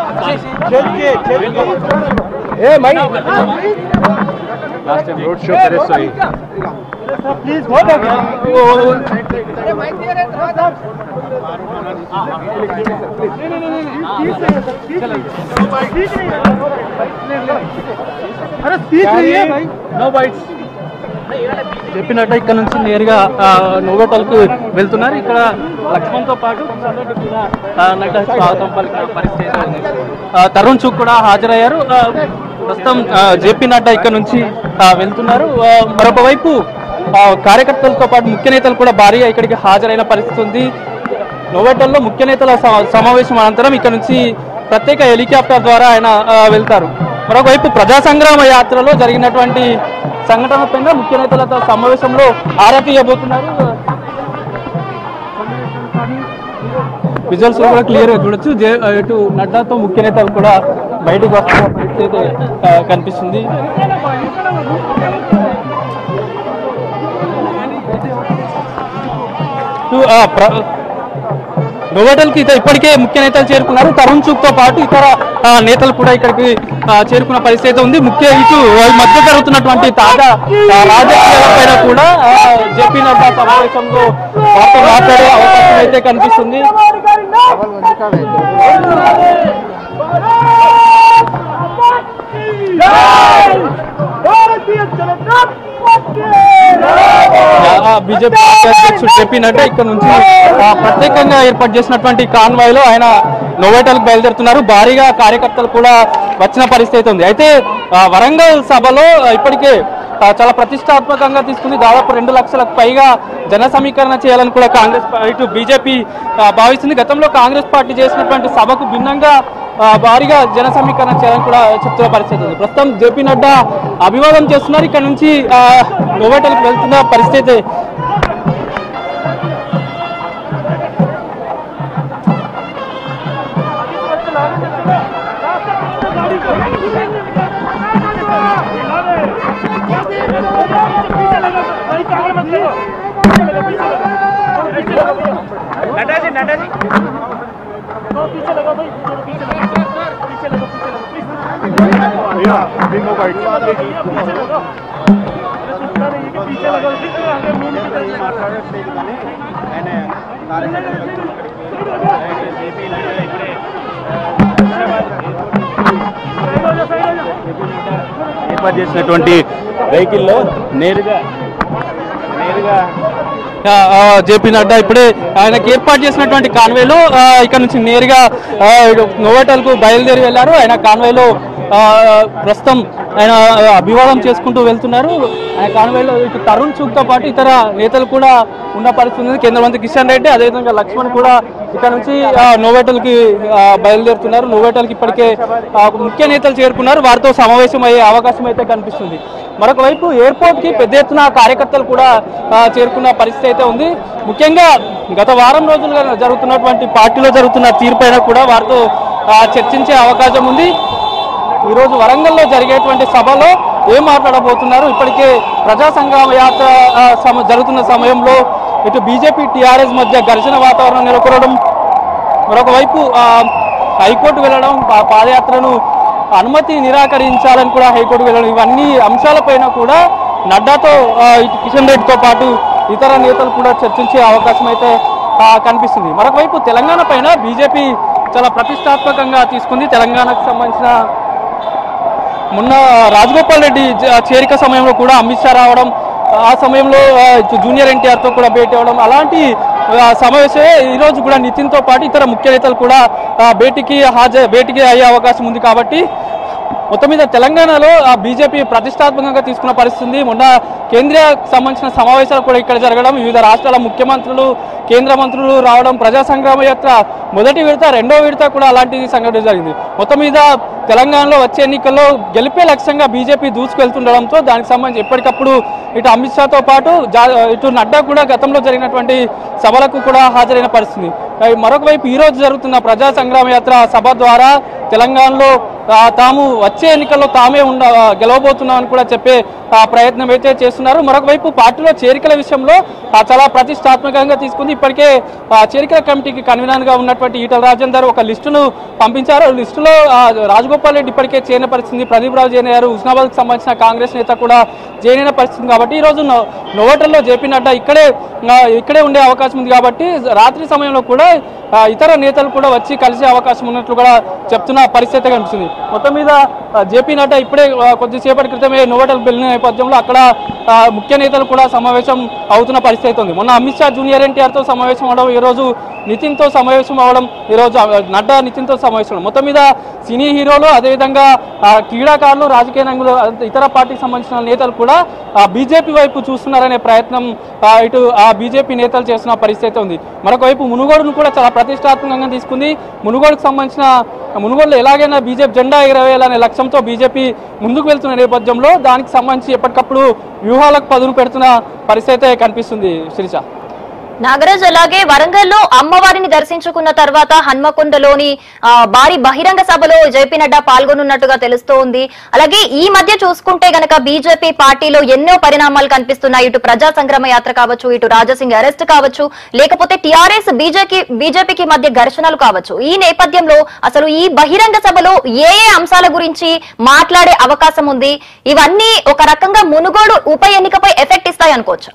लास्ट टाइम रोड शो करे सही प्लीज बहुत हो गया अरे स्पीच नहीं है भाई నో బైట్స్ చెప్పినట్టు ఇక్కడ నుంచి నేరుగా ఆ, నోవోటల్కు వెళ్తున్నారు ఇక్కడ లక్ష్మణ్తో పాటు కిషన్ రెడ్డి కూడా ఆ, నడ్డా స్వాగతం పలికిన పరిస్థితి ఉంది ఆ, తరుణ్ చుక్ కూడా హాజరయ్యారు ఆ, ప్రస్తుతం ఆ, జేపీ నడ్డా ఇక్కడ నుంచి ఆ, వెళ్తున్నారు ఆ, మరొక వైపు ఆ, కార్యకర్తలతో పాటు ముఖ్య నేతలు కూడా భారీగా ఇక్కడికి హాజరైన పరిస్థితి ఉంది నోవోటల్లో ముఖ్య నేతల స- సమావేశం అనంతరం ఇక్కడ నుంచి ప్రత్యేక హెలికాప్టర్ ద్వారా ఆయన ఆ, వెళ్తారు మరొకవైపు ప్రజా సంగ్రామ యాత్రలో జరిగినటువంటి సంఘటన పైన ముఖ్య నేతలతో సమావేశంలో ఆరా తీయబోతున్నారు విజువల్స్ లో కూడా క్లియర్ గా చూడొచ్చు జే- ఇటు నడ్డాతో ముఖ్య నేతలు కూడా బయటకు వస్తున్న పరిస్థితి ఆ, కనిపిస్తుంది ఇటు, ఆ, ప్ర- నోవోటల్ కి ఇప్పటికే ముఖ్య నేతలు చేరుకున్నారు తరుణ్ చుక్ తో పాటు ఇతర ఆ, నేతలు కూడా ఇక్కడికి ఆ, చేరుకున్న పరిస్థితి ఉంది ముఖ్య ఇటు ఈ మధ్య జరుగుతున్నటువంటి తాజా ఆ, రాజకీయాలపైన కూడా జేపీ నడ్డా సమావేశంలో వారితో మాట్లాడే అవకాశం అయితే కనిపిస్తుంది भारतीय जनता पार्टी బీజేపీ అధ్యక్షుడు జేపీ నడ్డా ఇక్కడ నుంచి ఆ, ప్రత్యేకంగా ఏర్పాటు చేసినటువంటి కాన్వాయ్ లో ఆయన నోవేటల్కి బయలుదేరుతున్నారు భారీగా కార్యకర్తలు కూడా వచ్చిన పరిస్థితి ఉంది అయితే ఆ, వరంగల్ సభలో ఆ, ఇప్పటికే ఆ, చాలా ప్రతిష్టాత్మకంగా తీసుకుంది దాదాపు రెండు లక్షలకు పైగా జన సమీకరణ చేయాలని కూడా కాంగ్రెస్ పా- ఇటు బీజేపీ ఆ, భావిస్తుంది గతంలో కాంగ్రెస్ పార్టీ చేసినటువంటి సభకు భిన్నంగా ఆ, భారీగా జన సమీకరణ చేయాలని కూడా చెప్తున్న పరిస్థితి ఉంది ప్రస్తుతం జేపీ నడ్డా అభివాదం చేస్తున్నారు ఇక్కడ నుంచి ఆ, నోవేటల్కి వెళ్తున్న పరిస్థితి नड्डा जी नड्डा जी तो पीछे लगा भाई पीछे लगा पीछे लगा पीछे लगा please Yeah, bring over it. पीछे लगा अरे सुनता नहीं है कि पीछे लगा दिख रहा है मुंह की तरफ साइड हो जा साइड हो जा ఏర్పాటు చేసినటువంటి వెహికల్లో నేరుగా నేరుగా ఆ, ఆ, జేపీ నడ్డా ఇప్పుడే ఆయనకి ఏర్పాటు చేసినటువంటి కాన్వేలో ఆ, ఇక్కడ నుంచి నేరుగా ఆ, ఇటు నోవోటల్ కు బయలుదేరి వెళ్ళారు ఆయన కాన్వేలో ఆ, ప్రస్తుతం ఆయన అభివాదం చేసుకుంటూ వెళ్తున్నారు ఆయన కాన్వేలో ఇటు తరుణ్ చుక్తో పాటు ఇతర నేతలు కూడా ఉన్న పరిస్థితి ఉంది కేంద్ర మంత్రి కిషన్ రెడ్డి అదేవిధంగా లక్ష్మణ్ కూడా ఇక్కడ నుంచి ఆ, నోవేటల్కి ఆ, బయలుదేరుతున్నారు నోవేటల్కి ఇప్పటికే ఆ, ముఖ్య నేతలు చేరుకున్నారు వారితో సమావేశం అయ్యే అవకాశం అయితే కనిపిస్తుంది మరొక వైపు ఎయిర్పోర్ట్ కి పెద్ద ఎత్తున కార్యకర్తలు కూడా ఆ, చేరుకున్న పరిస్థితి అయితే ఉంది ముఖ్యంగా గత వారం రోజులుగా జరుగుతున్నటువంటి పార్టీలో జరుగుతున్న తీరుపైన కూడా వారితో ఆ, చర్చించే అవకాశం ఉంది ఈరోజు వరంగల్లో జరిగేటువంటి సభలో ఏం మాట్లాడబోతున్నారు ఇప్పటికే ప్రజా సంగ్రామ యాత్ర ఆ, సమ- జరుగుతున్న సమయంలో ఇటు బీజేపీ టీఆర్ఎస్ మధ్య ఘర్షణ వాతావరణం నెలకొనడం మరొక వైపు ఆ, హైకోర్టు వెళ్ళడం పా- పాదయాత్రను అనుమతి నిరాకరించాలని కూడా హైకోర్టు వెళ్ళడం ఇవన్నీ అంశాలపైన కూడా నడ్డాతో ఆ, ఇటు కిషన్ రెడ్డితో పాటు ఇతర నేతలు కూడా చర్చించే అవకాశం అయితే ఆ, కనిపిస్తుంది మరొక వైపు తెలంగాణ పైన బీజేపీ చాలా ప్రతిష్టాత్మకంగా తీసుకుంది తెలంగాణకు సంబంధించిన మొన్న రాజగోపాల్ రెడ్డి జ- చేరిక సమయంలో కూడా అమిత్ షా రావడం ఆ సమయంలో ఆ, ఇటు జూనియర్ ఎన్టీఆర్ తో కూడా భేటీ అవ్వడం అలాంటి ఆ, సమావేశమే ఈ రోజు కూడా నితిన్ తో పాటు ఇతర ముఖ్య నేతలు కూడా ఆ, భేటీకి హాజరు భేటీకి అయ్యే అవకాశం ఉంది కాబట్టి మొత్తం మీద తెలంగాణలో ఆ బీజేపీ ప్రతిష్టాత్మకంగా తీసుకున్న పరిస్థితి ఉంది. మొన్న కేంద్రీయ సంబంధించిన సమావేశాలు కూడా ఇక్కడ జరగడం వివిధ రాష్ట్రాల ముఖ్యమంత్రులు కేంద్ర మంత్రులు రావడం ప్రజా సంగ్రామ యాత్ర మొదటి విడత రెండో విడత కూడా అలాంటి సంఘటన జరిగింది మొత్తం మీద తెలంగాణలో వచ్చే ఎన్నికల్లో గెలిపే లక్ష్యంగా బీజేపీ దూసుకెళ్తుండడంతో దానికి సంబంధించి ఎప్పటికప్పుడు ఇటు అమిత్ షాతో పాటు జా- ఇటు నడ్డా కూడా గతంలో జరిగినటువంటి సభలకు కూడా హాజరైన పరిస్థితి మరి మరొక వైపు ఈ రోజు జరుగుతున్న ప్రజా సంగ్రామ యాత్ర సభ ద్వారా తెలంగాణలో ఆ, తాము వచ్చే ఎన్నికల్లో తామే ఉండ గెలవబోతున్నామని కూడా చెప్పే ఆ, ప్రయత్నం అయితే చేస్తున్నారు మరొక వైపు పార్టీలో చేరికల విషయంలో ఆ, చాలా ప్రతిష్టాత్మకంగా తీసుకుంది ఇప్పటికే ఆ, చేరికల కమిటీకి కన్వీనర్ గా ఉన్నటువంటి ఈటల రాజేందర్ ఒక లిస్టును పంపించారు లిస్టులో ఆ, రాజగోపాల్ రెడ్డి ఇప్పటికే చేరిన పరిస్థితి ప్రదీప్ రావు జైన్ గారు హుస్నాబాద్ కి సంబంధించిన కాంగ్రెస్ నేత కూడా జైన్ అయిన పరిస్థితి కాబట్టి ఈ రోజు నో- నోవోటల్లో జేపీ నడ్డా ఇక్కడే ఆ, ఇక్కడే ఉండే అవకాశం ఉంది కాబట్టి రాత్రి సమయంలో కూడా ఆ, ఇతర నేతలు కూడా వచ్చి కలిసే అవకాశం ఉన్నట్లు కూడా చెప్తున్న పరిస్థితి కనిపిస్తుంది మొత్తం మీద ఆ, జేపీ నడ్డా ఇప్పుడే ఆ, కొద్దిసేపటి క్రితమే నోవోటల్ వెళ్ళిన నేపథ్యంలో అక్కడ ఆ, ముఖ్య నేతలు కూడా సమావేశం అవుతున్న పరిస్థితి అయితే ఉంది మొన్న అమిత్ షా జూనియర్ ఎన్టీఆర్ తో సమావేశం అవడం ఈ రోజు నితిన్ తో సమావేశం అవడం ఈ రోజు ఆ, నడ్డా నితిన్ తో సమావేశం అవడం. మొత్తం మీద సినీ హీరోలు అదేవిధంగా ఆ, క్రీడాకారులు రాజకీయ నాయకులు అదే ఇతర పార్టీకి సంబంధించిన నేతలు కూడా బీజేపీ వైపు చూస్తున్నారనే ప్రయత్నం ఆ, ఇటు ఆ బీజేపీ నేతలు చేస్తున్న పరిస్థితి అయితే ఉంది మరొక వైపు మునుగోడును కూడా చాలా ప్రతిష్టాత్మకంగా తీసుకుంది మునుగోడుకు సంబంధించిన మునుగోడులో ఎలాగైనా బీజేపీ జెండా ఎగరవేయాలనే లక్ష్యంతో బీజేపీ ముందుకు వెళ్తున్న నేపథ్యంలో దానికి సంబంధించి ఎప్పటికప్పుడు వ్యూహాలకు పదును పెడుతున్న పరిస్థితి అయితే కనిపిస్తుంది శిరీష నాగరాజ్ అలాగే వరంగల్లో అమ్మవారిని దర్శించుకున్న తర్వాత హన్మకొండలోని ఆ, భారీ బహిరంగ సభలో జేపీ నడ్డా పాల్గొనున్నట్టుగా తెలుస్తోంది అలాగే ఈ మధ్య చూసుకుంటే గనక బీజేపీ పార్టీలో ఎన్నో పరిణామాలు కనిపిస్తున్నాయి ఇటు ప్రజా సంగ్రామ యాత్ర కావచ్చు ఇటు రాజసింగ్ అరెస్ట్ కావచ్చు లేకపోతే టీఆర్ఎస్ బీజేపీ బీజేపీకి మధ్య ఘర్షణలు కావచ్చు ఈ నేపథ్యంలో అసలు ఈ బహిరంగ సభలో ఏ ఏ అంశాల గురించి మాట్లాడే అవకాశం ఉంది ఇవన్నీ ఒక రకంగా మునుగోడు ఉప ఎన్నికపై ఎఫెక్ట్ ఇస్తాయి అనుకోవచ్చు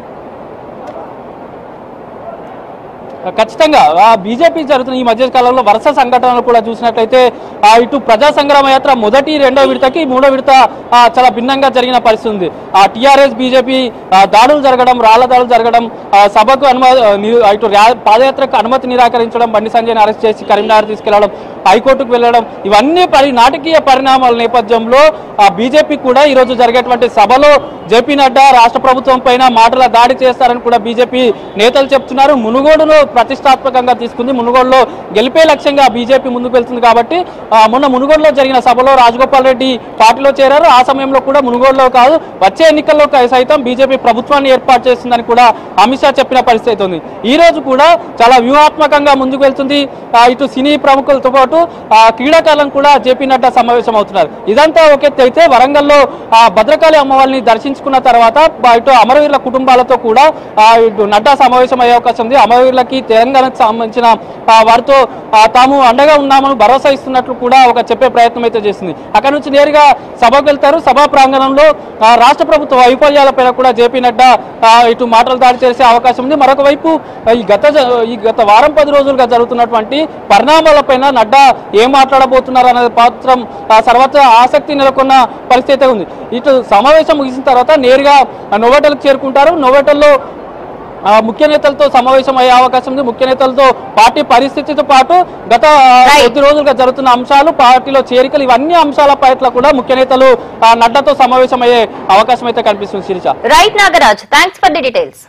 ఖచ్చితంగా ఆ బీజేపీ జరుగుతున్న ఈ మధ్య కాలంలో వరుస సంఘటనలు కూడా చూసినట్లయితే ఆ ఇటు ప్రజా సంగ్రామ యాత్ర మొదటి రెండో విడతకి మూడో విడత ఆ, చాలా భిన్నంగా జరిగిన పరిస్థితి ఉంది ఆ టీఆర్ఎస్ బీజేపీ ఆ, దాడులు జరగడం రాళ్ల దాడులు జరగడం ఆ, సభకు అనుమతి ఇటు ర్యా- పాదయాత్రకు అనుమతి నిరాకరించడం బండి సంజయ్ని అరెస్ట్ చేసి కరీంనగర్ తీసుకెళ్లడం హైకోర్టుకు వెళ్ళడం ఇవన్నీ పరి నాటకీయ పరిణామాల నేపథ్యంలో ఆ బీజేపీ కూడా ఈ రోజు జరిగేటువంటి సభలో జేపీ నడ్డా రాష్ట్ర ప్రభుత్వం పైన మాటల దాడి చేస్తారని కూడా బీజేపీ నేతలు చెప్తున్నారు మునుగోడులో ప్రతిష్టాత్మకంగా తీసుకుంది మునుగోడులో గెలిపే లక్ష్యంగా బీజేపీ ముందుకు వెళ్తుంది కాబట్టి ఆ, మొన్న మునుగోడులో జరిగిన సభలో రాజగోపాల్ రెడ్డి పార్టీలో చేరారు ఆ సమయంలో కూడా మునుగోడులో కాదు వచ్చే ఎన్నికల్లో క- సైతం బీజేపీ ప్రభుత్వాన్ని ఏర్పాటు చేస్తుందని కూడా అమిత్ షా చెప్పిన పరిస్థితి అయితే ఉంది ఈ రోజు కూడా చాలా వ్యూహాత్మకంగా ముందుకు వెళ్తుంది ఆ, ఇటు సినీ ప్రముఖులతో పాటు ఆ, క్రీడాకారులను కూడా జేపీ నడ్డా సమావేశం అవుతున్నారు ఇదంతా ఒక ఎత్తు అయితే వరంగల్లో ఆ, భద్రకాళి అమ్మవారిని దర్శించుకున్న తర్వాత బ- ఇటు అమరవీరుల కుటుంబాలతో కూడా ఆ, ఇటు నడ్డా సమావేశం అయ్యే అవకాశం ఉంది అమరవీరులకి తెలంగాణకు సంబంధించిన ఆ, వారితో ఆ, తాము అండగా ఉన్నామని భరోసా ఇస్తున్నట్లు కూడా ఒక చెప్పే ప్రయత్నం అయితే చేస్తుంది అక్కడ నుంచి నేరుగా సభకు వెళ్తారు సభా ప్రాంగణంలో ఆ, రాష్ట్ర ప్రభుత్వ వైఫల్యాలపైన కూడా జేపీ నడ్డా ఆ, ఇటు మాటలు దాడి చేసే అవకాశం ఉంది మరొక వైపు ఆ, ఈ గత జ- ఈ గత వారం పది రోజులుగా జరుగుతున్నటువంటి పరిణామాలపైన నడ్డా ఏం మాట్లాడబోతున్నారు అనే పాత్రం ఆ, సర్వత్రా ఆసక్తి నెలకొన్న పరిస్థితి అయితే ఉంది ఇటు సమావేశం ముగిసిన తర్వాత నేరుగా నోవెటల్కి చేరుకుంటారు నోవెటల్లో ఆ, ముఖ్య నేతలతో సమావేశం అయ్యే అవకాశం ఉంది ముఖ్య నేతలతో పార్టీ పరిస్థితితో పాటు గత ఆ, Right. కొద్ది రోజులుగా జరుగుతున్న అంశాలు పార్టీలో చేరికలు ఇవన్నీ అంశాల పట్ల కూడా ముఖ్య నేతలు ఆ, నడ్డాతో సమావేశం అయ్యే అవకాశం అయితే కనిపిస్తుంది Sirisha right Nagaraj thanks for the details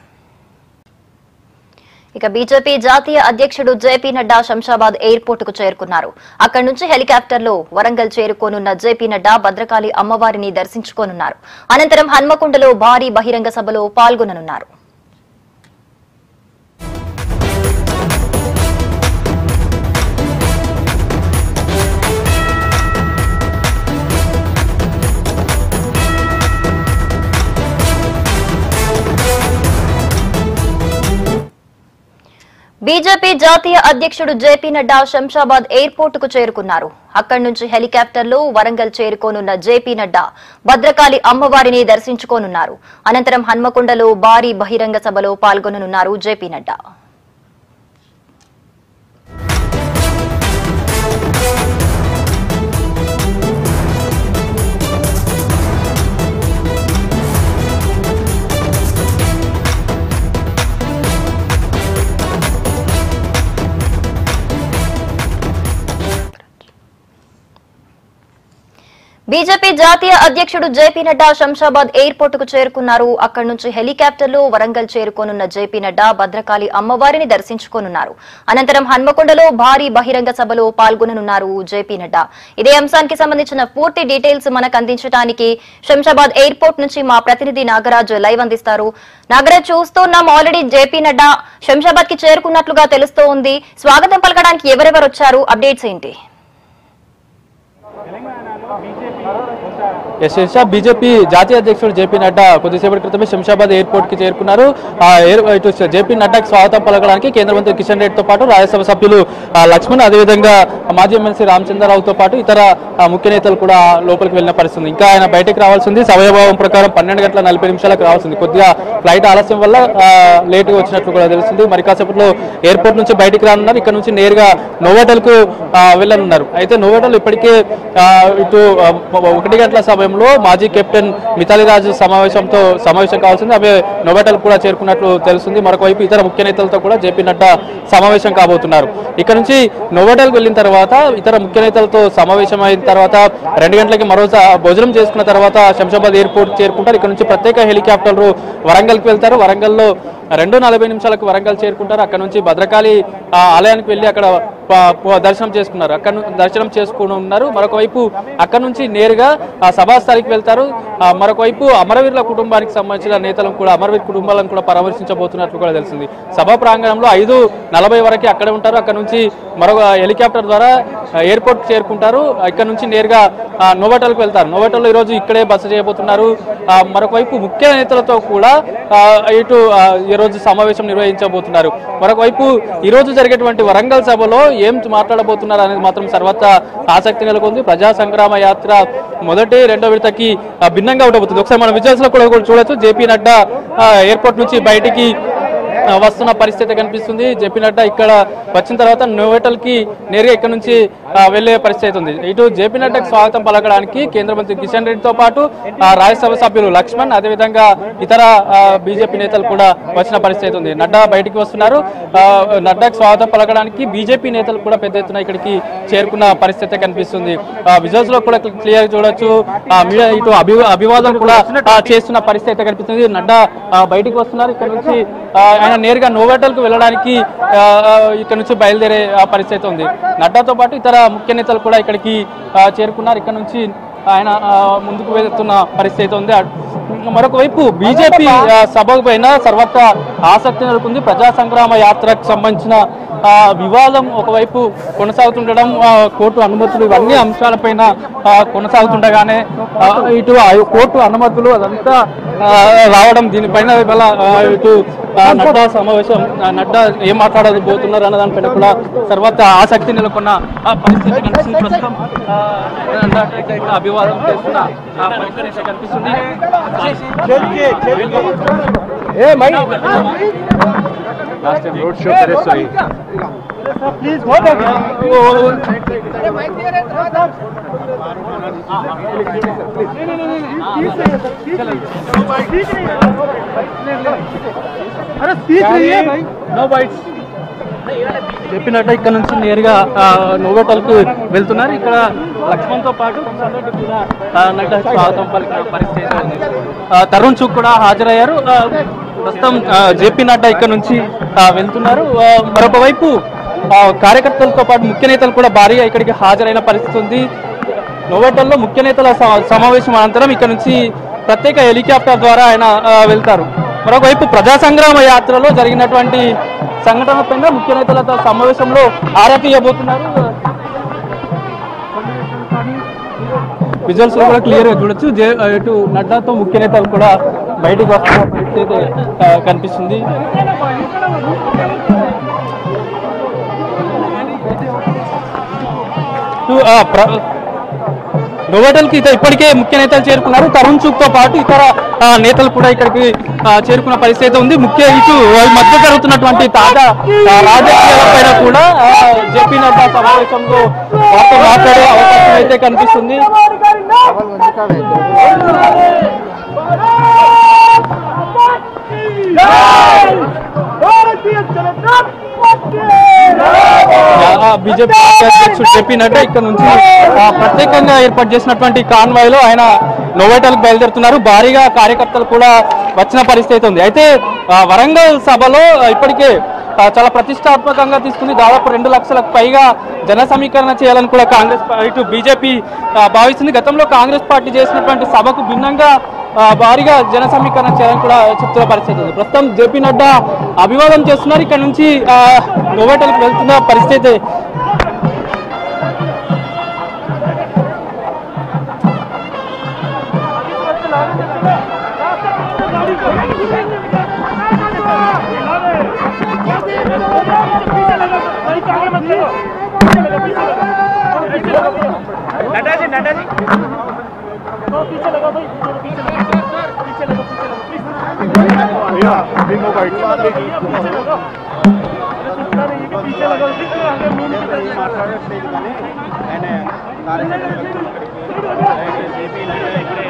ఇక బీజేపీ జాతీయ అధ్యక్షుడు జేపీ నడ్డా శంషాబాద్ ఎయిర్పోర్ట్ కు చేరుకున్నారు అక్కడి నుంచి హెలికాప్టర్ లో వరంగల్ చేరుకోనున్న జేపీ నడ్డా భద్రకాళి అమ్మవారిని దర్శించుకోనున్నారు అనంతరం హన్మకొండలో భారీ బహిరంగ సభలో పాల్గొననున్నారు బీజేపీ జాతీయ అధ్యక్షుడు జేపీ నడ్డా శంషాబాద్ ఎయిర్పోర్ట్ కు చేరుకున్నారు అక్కడి నుంచి హెలికాప్టర్ లో వరంగల్ చేరుకోనున్న జేపీ నడ్డా భద్రకాళి అమ్మవారిని దర్శించుకోనున్నారు అనంతరం హన్మకొండలో భారీ బహిరంగ సభలో పాల్గొననున్నారు జేపీ నడ్డా బీజేపీ జాతీయ అధ్యక్షుడు జేపీ నడ్డా శంషాబాద్ ఎయిర్పోర్ట్ కు చేరుకున్నారు అక్కడి నుంచి హెలికాప్టర్ లో వరంగల్ చేరుకోనున్న జేపీ నడ్డా భద్రకాళి అమ్మవారిని దర్శించుకోనున్నారు అనంతరం హన్మకొండలో భారీ బహిరంగ సభలో పాల్గొననున్నారు జేపీ నడ్డా ఇదే అంశానికి సంబంధించిన పూర్తి డీటెయిల్స్ మనకు అందించడానికి శంషాబాద్ ఎయిర్పోర్ట్ నుంచి మా ప్రతినిధి నాగరాజ్ లైవ్ అందిస్తారు నాగరాజ్ చూస్తున్నాం ఆల్రెడీ జేపీ నడ్డా శంషాబాద్ కి చేరుకున్నట్లుగా తెలుస్తూ ఉంది స్వాగతం పలకడానికి ఎవరెవరు వచ్చారు అప్డేట్స్ ఏంటి ఎస్ శిరీష బీజేపీ జాతీయ అధ్యక్షుడు జేపీ నడ్డా కొద్దిసేపటి క్రితమే శంషాబాద్ ఎయిర్పోర్ట్ కి చేరుకున్నారు ఆ ఎయిర్ ఇటు జేపీ నడ్డాకి స్వాగతం పలకడానికి కేంద్ర మంత్రి కిషన్ రెడ్డితో పాటు రాజ్యసభ సభ్యులు ఆ, లక్ష్మణ్ అదేవిధంగా మాజీ ఎమ్మెల్సీ రామచంద్రరావుతో పాటు ఇతర ఆ, ముఖ్య నేతలు కూడా లోపలికి వెళ్ళిన పరిస్థితి ఉంది. ఇంకా ఆయన బయటకు రావాల్సింది సమయభావం ప్రకారం పన్నెండు గంటల నలభై నిమిషాలకు రావాల్సింది కొద్దిగా ఫ్లైట్ ఆలస్యం వల్ల లేట్ గా వచ్చినట్లు కూడా తెలుస్తుంది మరి కాసేపట్లో ఎయిర్పోర్ట్ నుంచి బయటికి రానున్నారు ఇక్కడ నుంచి నేరుగా నోవాటల్ కు వెళ్ళనున్నారు అయితే నోవాటల్ ఇప్పటికే ఆ, ఇటు ఆ, ఒకటి గంటల సమయంలో మాజీ కెప్టెన్ మిథాలి రాజు సమావేశంతో సమావేశం కావాల్సింది అవి నోవాటల్ కూడా చేరుకున్నట్లు తెలుస్తుంది మరొక వైపు ఇతర ముఖ్య నేతలతో కూడా జేపీ నడ్డా సమావేశం కాబోతున్నారు ఇక్కడ నుంచి నోవాటల్కి వెళ్ళిన తర్వాత ఇతర ముఖ్య నేతలతో సమావేశం అయిన తర్వాత రెండు గంటలకి మరోసా భోజనం చేసుకున్న తర్వాత శంషాబాద్ ఎయిర్పోర్ట్ చేరుకుంటారు ఇక్కడ నుంచి ప్రత్యేక హెలికాప్టర్ వరంగల్కి వెళ్తారు వరంగల్లో రెండు నలభై నిమిషాలకు వరంగల్ చేరుకుంటారు అక్కడ నుంచి భద్రకాళి ఆ, ఆలయానికి వెళ్ళి అక్కడ ప- ప- దర్శనం చేసుకున్నారు అక్కడ ను- దర్శనం చేసుకుని ఉన్నారు మరొక వైపు అక్కడ నుంచి నేరుగా ఆ సభాస్థలికి వెళ్తారు ఆ, మరొక వైపు అమరవీరుల కుటుంబానికి సంబంధించిన నేతలను కూడా అమరవీర్ కుటుంబాలను కూడా పరామర్శించబోతున్నట్లు కూడా తెలిసింది సభా ప్రాంగణంలో ఐదు నలభై వరకు అక్కడే ఉంటారు అక్కడ నుంచి మరొక హెలికాప్టర్ ద్వారా ఆ, ఎయిర్పోర్ట్ చేరుకుంటారు ఇక్కడ నుంచి నేరుగా ఆ, నోవాటల్కి వెళ్తారు నోవాటల్లో ఈరోజు ఇక్కడే బస చేయబోతున్నారు ఆ, మరొక వైపు ముఖ్య నేతలతో కూడా ఆ, ఇటు ఆ, ఈ రోజు సమావేశం నిర్వహించబోతున్నారు మరొక వైపు ఈ రోజు జరిగేటువంటి వరంగల్ సభలో ఏం మాట్లాడబోతున్నారు అనేది మాత్రం సర్వత్రా ఆసక్తి నెలకొంది ప్రజా సంగ్రామ యాత్ర మొదటి రెండో విడతకి ఆ, భిన్నంగా ఉండబోతుంది ఒకసారి మనం విజువల్స్ లో కూడా కూడా చూడొచ్చు జేపీ నడ్డా ఆ, ఎయిర్పోర్ట్ నుంచి బయటికి ఆ, వస్తున్న పరిస్థితి కనిపిస్తుంది జేపీ నడ్డా ఇక్కడ వచ్చిన తర్వాత నోవెటల్ కి నేరుగా ఇక్కడ నుంచి ఆ, వెళ్లే పరిస్థితి ఉంది ఇటు జేపీ నడ్డాకి స్వాగతం పలకడానికి కేంద్ర మంత్రి కిషన్ రెడ్డితో పాటు ఆ, రాజ్యసభ సభ్యులు లక్ష్మణ్ అదేవిధంగా ఇతర బీజేపీ నేతలు కూడా వచ్చిన పరిస్థితి ఉంది నడ్డా బయటికి వస్తున్నారు ఆ, నడ్డాకి స్వాగతం పలకడానికి బీజేపీ నేతలు కూడా పెద్ద ఎత్తున ఇక్కడికి చేరుకున్న పరిస్థితి కనిపిస్తుంది విజువల్స్ లో కూడా క్లియర్ చూడొచ్చు ఆ, మీడియా ఇటు అభి అభివాదం కూడా ఆ, చేస్తున్న పరిస్థితి అయితే కనిపిస్తుంది నడ్డా ఆ, బయటికి వస్తున్నారు ఇక్కడ నుంచి ఆ, ఆయన నేరుగా నోవాటల్ కు వెళ్ళడానికి ఆ, ఆ, ఇక్కడ నుంచి బయలుదేరే ఆ, పరిస్థితి ఉంది నడ్డాతో పాటు ఇతర ముఖ్య నేతలు కూడా ఇక్కడికి ఆ, చేరుకున్నారు ఇక్కడ నుంచి ఆయన ఆ, ముందుకు వెళ్తున్న పరిస్థితి ఉంది అట్- మరొక వైపు బీజేపీ సభకు పైన సర్వత్రా ఆసక్తి నెలకొంది ప్రజా సంగ్రామ యాత్రకు సంబంధించిన ఆ, వివాదం ఒకవైపు కొనసాగుతుండడం ఆ, కోర్టు అనుమతులు ఇవన్నీ అంశాలపైన ఆ, కొనసాగుతుండగానే ఆ, ఇటు ఆ కోర్టు అనుమతులు అదంతా ఆ, రావడం దీనిపైన ఇవాళ ఆ, ఇటు ఆ, నడ్డా సమావేశం ఆ, నడ్డా ఏం మాట్లాడబోతున్నారు అన్న దానిపైన కూడా సర్వత్రా ఆసక్తి నెలకొన్న ఆ, పరిస్థితి కనిపిస్తుంది ప్రస్తుతం ఆ, నడ్డా కూడా అభివాదం చేస్తున్న ఆ, పరిస్థితి కనిపిస్తుంది लास्ट टाइम रोड शो करे सो ही प्लीज हो बैक अरे सीख रही है भाई నో బైట్స్ చెప్పినట్టు ఇక్కడ నుంచి నేరుగా ఆ, నోవోటల్కు వెళ్తున్నారు ఇక్కడ లక్ష్మణ్తో పాటు సందడి కూడా ఆ, నట స్వాగతం పలికిన పరిస్థితి అయితే ఉంది. ఆ, తరుణ్ చుక్ కూడా హాజరయ్యారు ఆ, ప్రస్తుతం ఆ, జేపీ నడ్డా ఇక్కడ నుంచి ఆ, వెళ్తున్నారు ఆ, మరొక వైపు ఆ, కార్యకర్తలతో పాటు ముఖ్య నేతలు కూడా భారీగా ఇక్కడికి హాజరైన పరిస్థితి ఉంది నోవోటల్లో ముఖ్య నేతల స- సమావేశం అనంతరం ఇక్కడ నుంచి ప్రత్యేక హెలికాప్టర్ ద్వారా ఆయన ఆ, వెళ్తారు మరొకవైపు ప్రజా సంగ్రామ యాత్రలో జరిగినటువంటి సంఘటన పైన ముఖ్య నేతలతో సమావేశంలో ఆరా తీయబోతున్నారు విజువల్స్ లో కూడా క్లియర్ గా చూడొచ్చు జే- ఇటు నడ్డాతో ముఖ్య నేతలు కూడా బయటకు వస్తున్న పరిస్థితి అయితే, ఆ, కనిపిస్తుంది ఇటు, ఆ, ప్ర- నోవోటల్ కి ఇప్పటికే ముఖ్య నేతలు చేరుకున్నారు తరుణ్ చుక్ తో పాటు ఇతర ఆ, నేతలు కూడా ఇక్కడికి ఆ, చేరుకున్న పరిస్థితి అయితే ఉంది ముఖ్య ఇటు ఈ మధ్య జరుగుతున్నటువంటి తాజా ఆ, రాజకీయాలపైన కూడా జేపీ నడ్డా సమావేశంలో వారితో మాట్లాడే అవకాశం అయితే కనిపిస్తుంది भारतीय जनता पार्टी బీజేపీ అధ్యక్షుడు జేపీ నడ్డా ఇక్కడ నుంచి ఆ, ప్రత్యేకంగా ఏర్పాటు చేసినటువంటి కాన్వాయ్ లో ఆయన నోవేటల్కి బయలుదేరుతున్నారు భారీగా కార్యకర్తలు కూడా వచ్చిన పరిస్థితి అయితే ఉంది అయితే ఆ, వరంగల్ సభలో ఇప్పటికే ఆ, చాలా ప్రతిష్టాత్మకంగా తీసుకుంది దాదాపు రెండు లక్షలకు పైగా జన సమీకరణ చేయాలని కూడా కాంగ్రెస్ పా- ఇటు బీజేపీ ఆ, భావిస్తుంది గతంలో కాంగ్రెస్ పార్టీ చేసినటువంటి సభకు భిన్నంగా ఆ, భారీగా జన సమీకరణ చేయాలని కూడా చెప్తున్న పరిస్థితి ఉంది ప్రస్తుతం జేపీ నడ్డా అభివాదం చేస్తున్నారు ఇక్కడ నుంచి ఆ, నోవేటల్కి వెళ్తున్న పరిస్థితి नड्डा जी नड्डा जी पीछे लगा भाई पीछे लगा पीछे लगा पीछे लगा प्लीज भैया बिंगो बाइट पीछे लगा अरे सुनता नहीं है कि पीछे लगा पीछे लगा मुंह में तरफ మాట్లాడట్లేదు కానీ ఆయన కార్యకర్తలతో ఇక్కడికి ఆయన జేపీ నడ్డా ఇప్పుడే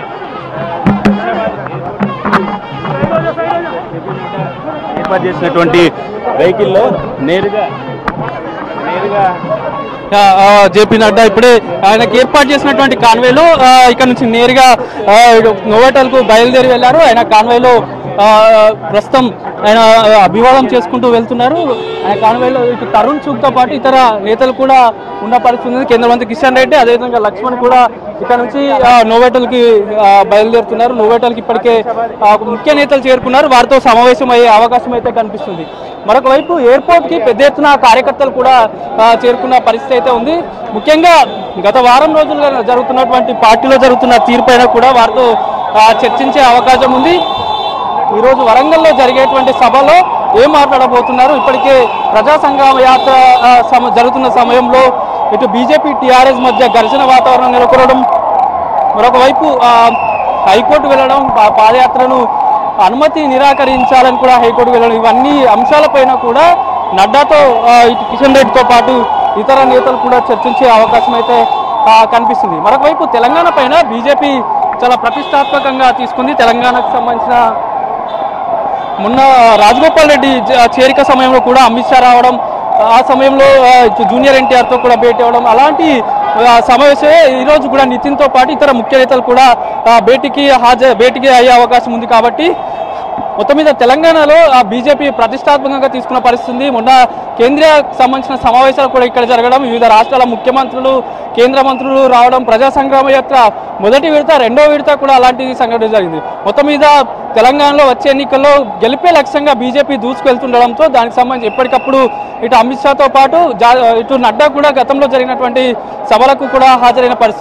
साइड हो जा साइड हो जा ఏర్పాటు చేసినటువంటి వెహికల్లో నేరుగా నేరుగా ఆ, ఆ, జేపీ నడ్డా ఇప్పుడే ఆయనకి ఏర్పాటు చేసినటువంటి కాన్వేలో ఆ, ఇక్కడ నుంచి నేరుగా ఆ, ఇటు నోవాటల్కు బయలుదేరి వెళ్ళారు ఆయన కాన్వేలో ఆ, ప్రస్తుతం ఆయన అభివాదం చేసుకుంటూ వెళ్తున్నారు ఆయన కాన్వేలో ఇటు తరుణ్ చుక్తో పాటు ఇతర నేతలు కూడా ఉన్న పరిస్థితి ఉంది కేంద్ర మంత్రి కిషన్ రెడ్డి అదేవిధంగా లక్ష్మణ్ కూడా ఇక్కడ నుంచి ఆ, నోవేటల్కి ఆ, బయలుదేరుతున్నారు నోవేటల్కి ఇప్పటికే ఆ, ముఖ్య నేతలు చేరుకున్నారు వారితో సమావేశం అయ్యే అవకాశం అయితే కనిపిస్తుంది మరొక వైపు ఎయిర్పోర్ట్ కి పెద్ద ఎత్తున కార్యకర్తలు కూడా ఆ, చేరుకున్న పరిస్థితి అయితే ఉంది ముఖ్యంగా గత వారం రోజులుగా జరుగుతున్నటువంటి పార్టీలో జరుగుతున్న తీరుపైన కూడా వారితో ఆ, చర్చించే అవకాశం ఉంది ఈరోజు వరంగల్లో జరిగేటువంటి సభలో ఏం మాట్లాడబోతున్నారు ఇప్పటికే ప్రజా సంగ్రామ యాత్ర ఆ, సమ- జరుగుతున్న సమయంలో ఇటు బీజేపీ టీఆర్ఎస్ మధ్య ఘర్షణ వాతావరణం నెలకొనడం మరొక వైపు ఆ, హైకోర్టు వెళ్ళడం పా- పాదయాత్రను అనుమతి నిరాకరించాలని కూడా హైకోర్టు వెళ్ళడం ఇవన్నీ అంశాలపైన కూడా నడ్డాతో ఆ, ఇటు కిషన్ రెడ్డితో పాటు ఇతర నేతలు కూడా చర్చించే అవకాశం అయితే ఆ, కనిపిస్తుంది మరొక వైపు తెలంగాణ పైన బీజేపీ చాలా ప్రతిష్టాత్మకంగా తీసుకుంది తెలంగాణకు సంబంధించిన మొన్న రాజగోపాల్ రెడ్డి జ- చేరిక సమయంలో కూడా అమిత్ షా రావడం ఆ సమయంలో ఆ, ఇటు జూనియర్ ఎన్టీఆర్ తో కూడా భేటీ అవ్వడం అలాంటి ఆ, సమావేశమే ఈ రోజు కూడా నితిన్ తో పాటు ఇతర ముఖ్య నేతలు కూడా ఆ, భేటీకి హాజరు భేటీకి అయ్యే అవకాశం ఉంది కాబట్టి మొత్తం మీద తెలంగాణలో ఆ బీజేపీ ప్రతిష్టాత్మకంగా తీసుకున్న పరిస్థితి ఉంది మొన్న కేంద్రీయ సంబంధించిన సమావేశాలు కూడా ఇక్కడ జరగడం వివిధ రాష్ట్రాల ముఖ్యమంత్రులు కేంద్ర మంత్రులు రావడం ప్రజా సంగ్రామ యాత్ర మొదటి విడత రెండో విడత కూడా అలాంటి సంఘటన జరిగింది మొత్తం మీద తెలంగాణలో వచ్చే ఎన్నికల్లో గెలిపే లక్ష్యంగా బీజేపీ దూసుకెళ్తుండడంతో దానికి సంబంధించి ఎప్పటికప్పుడు ఇటు అమిత్ షాతో పాటు జా- ఇటు నడ్డా కూడా గతంలో జరిగినటువంటి సభలకు కూడా హాజరైన పరిస్థితి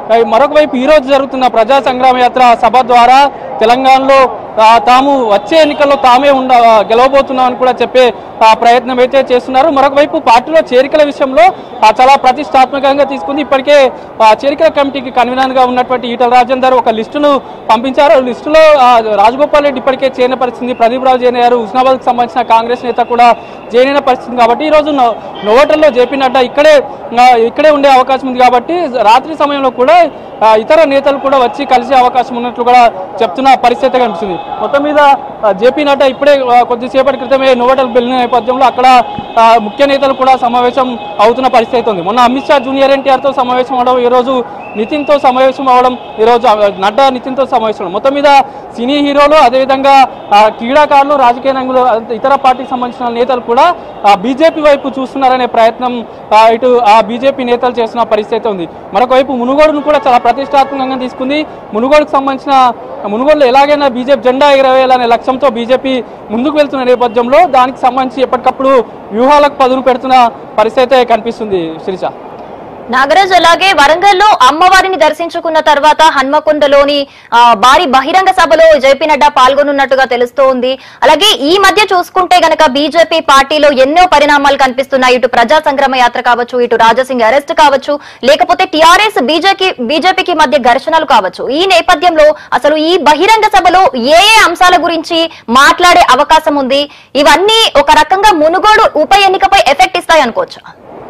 ఆ, మరొక వైపు ఈ రోజు జరుగుతున్న ప్రజా సంగ్రామ యాత్ర సభ ద్వారా తెలంగాణలో ఆ, తాము వచ్చే ఎన్నికల్లో తామే ఉండ ఆ, గెలవబోతున్నామని కూడా చెప్పే ఆ, ప్రయత్నం అయితే చేస్తున్నారు మరొక వైపు పార్టీలో చేరికల విషయంలో ఆ, చాలా ప్రతిష్టాత్మకంగా తీసుకుంది ఇప్పటికే ఆ, చేరికల కమిటీకి కన్వీనర్ గా ఉన్నటువంటి ఈటల రాజేందర్ ఒక లిస్టును పంపించారు ఆ లిస్టులో ఆ, రాజగోపాల్ రెడ్డి ఇప్పటికే చేరిన పరిస్థితి ప్రదీప్ రావు జైన్ గారు హుస్నాబాద్కి సంబంధించిన కాంగ్రెస్ నేత కూడా జైన్ అయిన పరిస్థితి కాబట్టి ఈ రోజు నో- నోవోటల్లో జేపీ నడ్డా ఇక్కడే ఆ, ఇక్కడే ఉండే అవకాశం ఉంది కాబట్టి రాత్రి సమయంలో కూడా ఆ, ఇతర నేతలు కూడా వచ్చి కలిసే అవకాశం ఉన్నట్లు కూడా చెప్తున్న పరిస్థితి కనిపిస్తుంది మొత్తం మీద ఆ, జేపీ నడ్డా ఇప్పుడే ఆ, కొద్దిసేపటి క్రితమే నోవోటల్ వెళ్ళిన నేపథ్యంలో అక్కడ ఆ, ముఖ్య నేతలు కూడా సమావేశం అవుతున్న పరిస్థితి అయితే ఉంది మొన్న అమిత్ షా జూనియర్ ఎన్టీఆర్ తో సమావేశం అవడం ఈ రోజు నితిన్ తో సమావేశం అవడం ఈ రోజు ఆ, నడ్డా నితిన్ తో సమావేశం అవడం. మొత్తం మీద సినీ హీరోలు అదేవిధంగా ఆ, క్రీడాకారులు రాజకీయ రంగంలో ఇతర పార్టీకి సంబంధించిన నేతలు కూడా బీజేపీ వైపు చూస్తున్నారనే ప్రయత్నం ఆ, ఇటు ఆ బీజేపీ నేతలు చేస్తున్న పరిస్థితి అయితే ఉంది మరొక వైపు మునుగోడును కూడా చాలా ప్రతిష్టాత్మకంగా తీసుకుంది మునుగోడుకు సంబంధించిన మునుగోడులో ఎలాగైనా బీజేపీ జెండా ఎగరవేయాలనే లక్ష్యంతో బీజేపీ ముందుకు వెళ్తున్న నేపథ్యంలో దానికి సంబంధించి ఎప్పటికప్పుడు వ్యూహాలకు పదును పెడుతున్న పరిస్థితి అయితే కనిపిస్తుంది శిరీష నాగరాజ్ అలాగే వరంగల్లో అమ్మవారిని దర్శించుకున్న తర్వాత హన్మకొండలోని ఆ, భారీ బహిరంగ సభలో జేపీ నడ్డా పాల్గొనున్నట్టుగా తెలుస్తోంది అలాగే ఈ మధ్య చూసుకుంటే గనక బీజేపీ పార్టీలో ఎన్నో పరిణామాలు కనిపిస్తున్నాయి ఇటు ప్రజా సంగ్రామ యాత్ర కావచ్చు ఇటు రాజాసింగ్ అరెస్ట్ కావచ్చు లేకపోతే టీఆర్ఎస్ బీజేపీ బీజేపీకి మధ్య ఘర్షణలు కావచ్చు ఈ నేపథ్యంలో అసలు ఈ బహిరంగ సభలో ఏ ఏ అంశాల గురించి మాట్లాడే అవకాశం ఉంది ఇవన్నీ ఒక రకంగా మునుగోడు ఉప ఎన్నికపై ఎఫెక్ట్ ఇస్తాయి అనుకోవచ్చు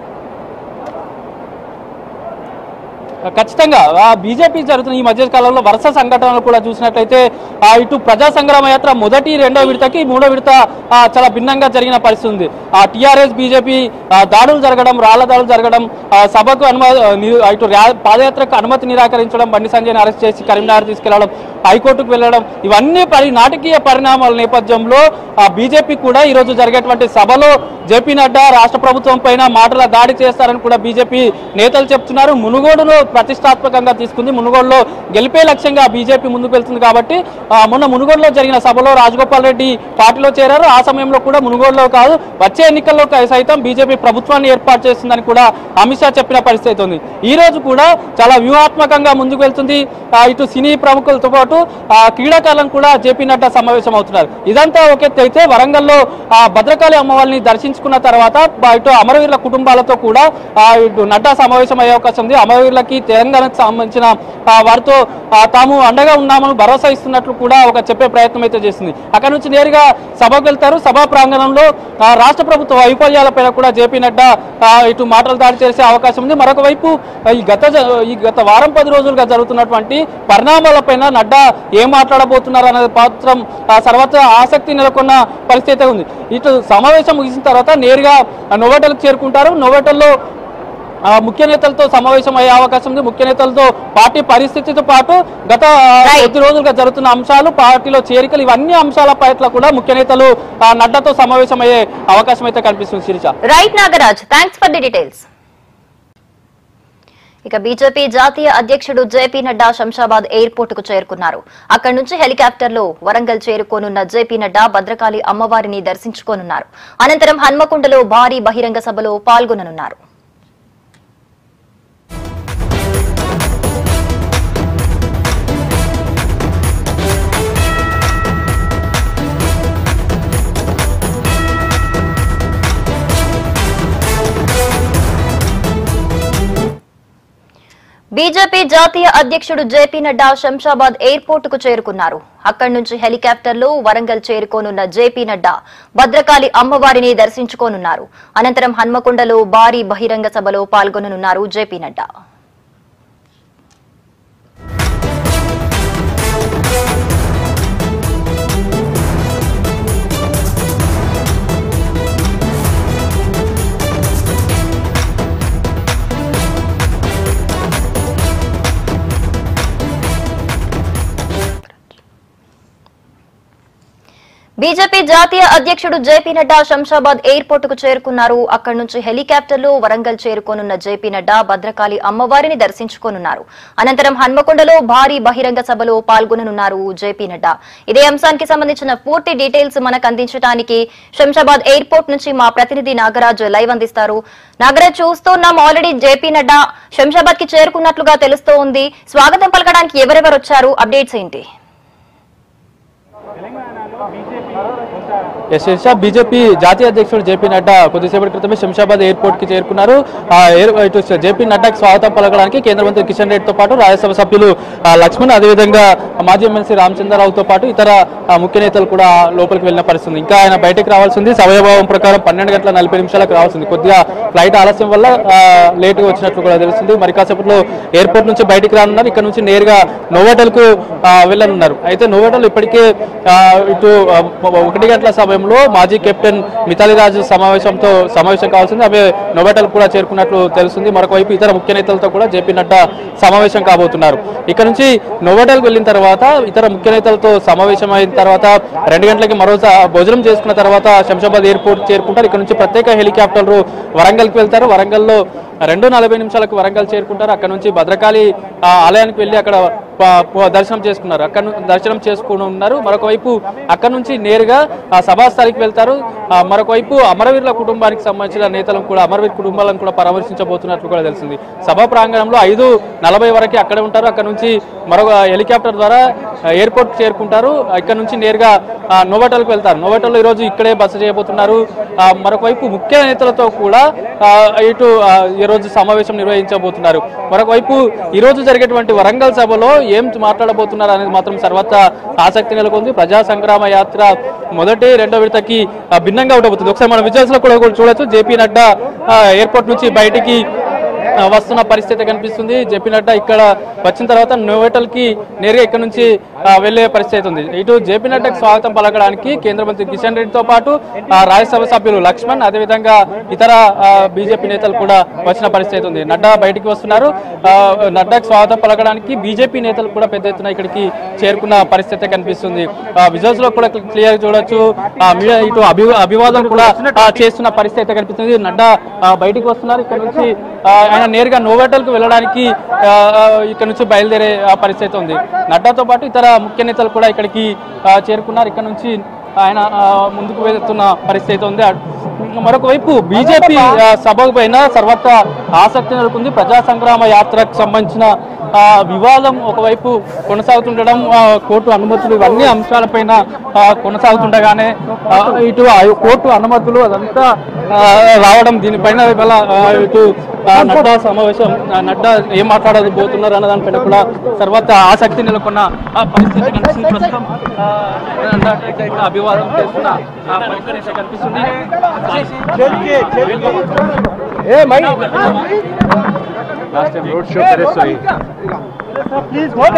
ఖచ్చితంగా ఆ బీజేపీ జరుగుతున్న ఈ మధ్య కాలంలో వరుస సంఘటనలు కూడా చూసినట్లయితే ఆ ఇటు ప్రజా సంగ్రామ యాత్ర మొదటి రెండో విడతకి మూడో విడత ఆ, చాలా భిన్నంగా జరిగిన పరిస్థితి ఉంది ఆ టీఆర్ఎస్ బీజేపీ దాడులు జరగడం రాళ్ల దాడులు జరగడం ఆ, సభకు అనుమతి ఇటు ర్యా- పాదయాత్రకు అనుమతి నిరాకరించడం బండి సంజయ్ని అరెస్ట్ చేసి కరీంనగర్ తీసుకెళ్లడం హైకోర్టుకు వెళ్ళడం ఇవన్నీ పరి నాటకీయ పరిణామాల నేపథ్యంలో ఆ బీజేపీ కూడా ఈ రోజు జరిగేటువంటి సభలో జేపీ నడ్డా రాష్ట్ర ప్రభుత్వం పైన మాటల దాడి చేస్తారని కూడా బీజేపీ నేతలు చెప్తున్నారు మునుగోడులో ప్రతిష్టాత్మకంగా తీసుకుంది మునుగోడులో గెలిపే లక్ష్యంగా బీజేపీ ముందుకు వెళ్తుంది కాబట్టి ఆ, మొన్న మునుగోడులో జరిగిన సభలో రాజగోపాల్ రెడ్డి పార్టీలో చేరారు ఆ సమయంలో కూడా మునుగోడులో కాదు వచ్చే ఎన్నికల్లో క- సైతం బీజేపీ ప్రభుత్వాన్ని ఏర్పాటు చేస్తుందని కూడా అమిత్ షా చెప్పిన పరిస్థితి ఉంది ఈ రోజు కూడా చాలా వ్యూహాత్మకంగా ముందుకు వెళ్తుంది ఆ, ఇటు సినీ ప్రముఖులతో పాటు ఆ, క్రీడాకారులను కూడా జేపీ నడ్డా సమావేశం అవుతున్నారు ఇదంతా ఒక ఎత్తు అయితే వరంగల్లో ఆ, భద్రకాళి అమ్మవారిని దర్శించుకున్న తర్వాత బ- ఇటు అమరవీరుల కుటుంబాలతో కూడా ఆ, ఇటు నడ్డా సమావేశం అయ్యే అవకాశం ఉంది అమరవీరులకి తెలంగాణకు సంబంధించిన ఆ, వారితో ఆ, తాము అండగా ఉన్నామని భరోసా ఇస్తున్నట్లు కూడా ఒక చెప్పే ప్రయత్నం అయితే చేసింది అక్కడ నుంచి నేరుగా సభకు వెళ్తారు సభా ప్రాంగణంలో ఆ, రాష్ట్ర ప్రభుత్వ వైఫల్యాలపైన కూడా జేపీ నడ్డా ఆ, ఇటు మాటలు దాడి చేసే అవకాశం ఉంది మరొక వైపు ఆ, ఈ గత జ- ఈ గత వారం పది రోజులుగా జరుగుతున్నటువంటి పరిణామాలపైన నడ్డా ఏం మాట్లాడబోతున్నారు అనేది మాత్రం ఆ, సర్వత్రా ఆసక్తి నెలకొన్న పరిస్థితి అయితే ఉంది ఇటు సమావేశం ముగిసిన తర్వాత నేరుగా నోవోటల్కి చేరుకుంటారు నోవోటల్లో ఆ, ముఖ్య నేతలతో సమావేశం అయ్యే అవకాశం ఉంది ముఖ్య నేతలతో పార్టీ పరిస్థితితో పాటు గత ఆ, Right. కొద్ది రోజులుగా జరుగుతున్న అంశాలు పార్టీలో చేరికలు ఇవన్నీ అంశాల పట్ల కూడా ముఖ్య నేతలు ఆ, నడ్డాతో సమావేశం అయ్యే అవకాశం అయితే కనిపిస్తుంది Sirisha right Nagaraj thanks for the details ఇక బీజేపీ జాతీయ అధ్యక్షుడు జేపీ నడ్డా శంషాబాద్ ఎయిర్పోర్ట్ కు చేరుకున్నారు అక్కడి నుంచి హెలికాప్టర్ లో వరంగల్ చేరుకోనున్న జేపీ నడ్డా భద్రకాళి అమ్మవారిని దర్శించుకోనున్నారు అనంతరం హన్మకొండలో భారీ బహిరంగ సభలో పాల్గొననున్నారు బీజేపీ జాతీయ అధ్యక్షుడు జేపీ నడ్డా శంషాబాద్ ఎయిర్పోర్ట్ కు చేరుకున్నారు అక్కడి నుంచి హెలికాప్టర్ లో వరంగల్ చేరుకోనున్న జేపీ నడ్డా భద్రకాళి అమ్మవారిని దర్శించుకోనున్నారు అనంతరం హన్మకొండలో భారీ బహిరంగ సభలో పాల్గొననున్నారు జేపీ నడ్డా బీజేపీ జాతీయ అధ్యక్షుడు జేపీ నడ్డా శంషాబాద్ ఎయిర్పోర్ట్ కు చేరుకున్నారు అక్కడి నుంచి హెలికాప్టర్లో వరంగల్ చేరుకోనున్న జేపీ నడ్డా భద్రకాళి అమ్మవారిని దర్శించుకోనున్నారు అనంతరం హన్మకొండలో భారీ బహిరంగ సభలో పాల్గొననున్నారు జేపీ నడ్డా ఇదే అంశానికి సంబంధించిన పూర్తి డీటెయిల్స్ మనకు అందించడానికి శంషాబాద్ ఎయిర్పోర్ట్ నుంచి మా ప్రతినిధి నాగరాజ్ లైవ్ అందిస్తారు నాగరాజ్ చూస్తున్నాం ఆల్రెడీ జేపీ నడ్డా శంషాబాద్ కి చేరుకున్నట్లుగా తెలుస్తోంది స్వాగతం పలకడానికి ఎవరెవరు వచ్చారు అప్డేట్స్ ఏంటి ఎస్ శిర్షా బీజేపీ జాతీయ అధ్యక్షుడు జేపీ నడ్డా కొద్దిసేపటి క్రితమే శంషాబాద్ ఎయిర్పోర్ట్ కి చేరుకున్నారు ఆ ఎయిర్ ఇటు జేపీ నడ్డాకి స్వాగతం పలకడానికి కేంద్ర మంత్రి కిషన్ రెడ్డితో పాటు రాజ్యసభ సభ్యులు ఆ, లక్ష్మణ్ అదేవిధంగా మాజీ ఎమ్మెల్సీ రామచంద్రరావుతో పాటు ఇతర ఆ, ముఖ్య నేతలు కూడా లోపలికి వెళ్ళిన పరిస్థితి ఉంది. ఇంకా ఆయన బయటకు రావాల్సింది సమయభావం ప్రకారం పన్నెండు గంటల నలభై నిమిషాలకు రావాల్సింది కొద్దిగా ఫ్లైట్ ఆలస్యం వల్ల లేటుగా వచ్చినట్లు కూడా తెలుస్తుంది మరి కాసేపట్లో ఎయిర్పోర్ట్ నుంచి బయటికి రానున్నారు ఇక్కడ నుంచి నేరుగా నోవోటల్ కు వెళ్ళనున్నారు అయితే నోవోటల్ ఇప్పటికే ఆ, ఇటు ఆ, ఒకటి గంటల సమయంలో మాజీ కెప్టెన్ మిథాలి రాజు సమావేశంతో సమావేశం కావాల్సింది ఆమె నోవోటల్ కూడా చేరుకున్నట్లు తెలుస్తుంది మరొక వైపు ఇతర ముఖ్య నేతలతో కూడా జేపీ నడ్డా సమావేశం కాబోతున్నారు ఇక్కడ నుంచి నోవోటల్కి వెళ్ళిన తర్వాత ఇతర ముఖ్య నేతలతో సమావేశం అయిన తర్వాత రెండు గంటలకి మరోసారి భోజనం చేసుకున్న తర్వాత శంషాబాద్ ఎయిర్పోర్ట్ చేరుకుంటారు ఇక్కడ నుంచి ప్రత్యేక హెలికాప్టర్లు వరంగల్కి వెళ్తారు వరంగల్లో రెండు నలభై నిమిషాలకు వరంగల్ చేరుకుంటారు అక్కడ నుంచి భద్రకాళి ఆ, ఆలయానికి వెళ్ళి అక్కడ ప- ప- దర్శనం చేసుకున్నారు అక్కడ ను- దర్శనం చేసుకుని ఉన్నారు మరొక వైపు అక్కడ నుంచి నేరుగా ఆ సభాస్థలికి వెళ్తారు ఆ, మరొక వైపు అమరవీరుల కుటుంబానికి సంబంధించిన నేతలను కూడా అమరవీర్ కుటుంబాలను కూడా పరామర్శించబోతున్నట్లు కూడా తెలిసింది సభా ప్రాంగణంలో ఐదు నలభై వరకు అక్కడే ఉంటారు అక్కడ నుంచి మరొక హెలికాప్టర్ ద్వారా ఆ, ఎయిర్పోర్ట్ చేరుకుంటారు ఇక్కడ నుంచి నేరుగా ఆ, నోవాటల్కి వెళ్తారు నోవాటల్లో ఈరోజు ఇక్కడే బస చేయబోతున్నారు ఆ, మరొక వైపు ముఖ్య నేతలతో కూడా ఆ, ఇటు ఆ, ఈ రోజు సమావేశం నిర్వహించబోతున్నారు మరొక వైపు ఈ రోజు జరిగేటువంటి వరంగల్ సభలో ఏం మాట్లాడబోతున్నారు అనేది మాత్రం సర్వత్రా ఆసక్తి నెలకొంది ప్రజా సంగ్రామ యాత్ర మొదటి రెండో విడతకి ఆ, భిన్నంగా ఉండబోతుంది ఒకసారి మన విజువల్స్ లో కూడా కూడా చూడొచ్చు జేపీ నడ్డా ఆ, ఎయిర్పోర్ట్ నుంచి బయటికి ఆ, వస్తున్న పరిస్థితి కనిపిస్తుంది జేపీ నడ్డా ఇక్కడ వచ్చిన తర్వాత నోవెటల్ కి నేరుగా ఇక్కడ నుంచి ఆ, వెళ్లే పరిస్థితి ఉంది ఇటు జేపీ నడ్డాకి స్వాగతం పలకడానికి కేంద్ర మంత్రి కిషన్ రెడ్డితో పాటు ఆ, రాజ్యసభ సభ్యులు లక్ష్మణ్ అదేవిధంగా ఇతర బీజేపీ నేతలు కూడా వచ్చిన పరిస్థితి ఉంది నడ్డా బయటికి వస్తున్నారు ఆ, నడ్డాకి స్వాగతం పలకడానికి బీజేపీ నేతలు కూడా పెద్ద ఎత్తున ఇక్కడికి చేరుకున్న పరిస్థితి కనిపిస్తుంది విజువల్స్ లో కూడా క్లియర్ చూడొచ్చు ఆ, మీడియా ఇటు అభి అభివాదం కూడా ఆ, చేస్తున్న పరిస్థితి అయితే కనిపిస్తుంది నడ్డా ఆ, బయటికి వస్తున్నారు ఇక్కడ నుంచి ఆ, ఆయన నేరుగా నోవెటల్ కు వెళ్ళడానికి ఆ, ఆ, ఇక్కడ నుంచి బయలుదేరే ఆ, పరిస్థితి ఉంది నడ్డాతో పాటు ఇతర ముఖ్య నేతలు కూడా ఇక్కడికి ఆ, చేరుకున్నారు ఇక్కడ నుంచి ఆయన ఆ, ముందుకు వెళ్తున్న పరిస్థితి ఉంది మరొక వైపు బీజేపీ సభ పైన సర్వత్రా ఆసక్తి నెలకొంది ప్రజా సంగ్రామ యాత్రకు సంబంధించిన ఆ, వివాదం ఒకవైపు కొనసాగుతుండడం ఆ, కోర్టు అనుమతులు ఇవన్నీ అంశాలపైన ఆ, కొనసాగుతుండగానే ఆ, ఇటు ఆ కోర్టు అనుమతులు అదంతా ఆ, రావడం దీనిపైన ఇవాళ ఆ, ఇటు ఆ, నడ్డా సమావేశం ఆ, నడ్డా ఏం మాట్లాడబోతున్నారు అన్న దానిపైన కూడా సర్వత్రా ఆసక్తి నెలకొన్న ఆ, పరిస్థితి కనిపిస్తుంది ప్రస్తుతం ఆ, నడ్డా ఇక్కడ అభివాదం చేస్తున్న ఆ, పరిస్థితి కనిపిస్తుంది रोड शो करे सोई प्लीज बहुत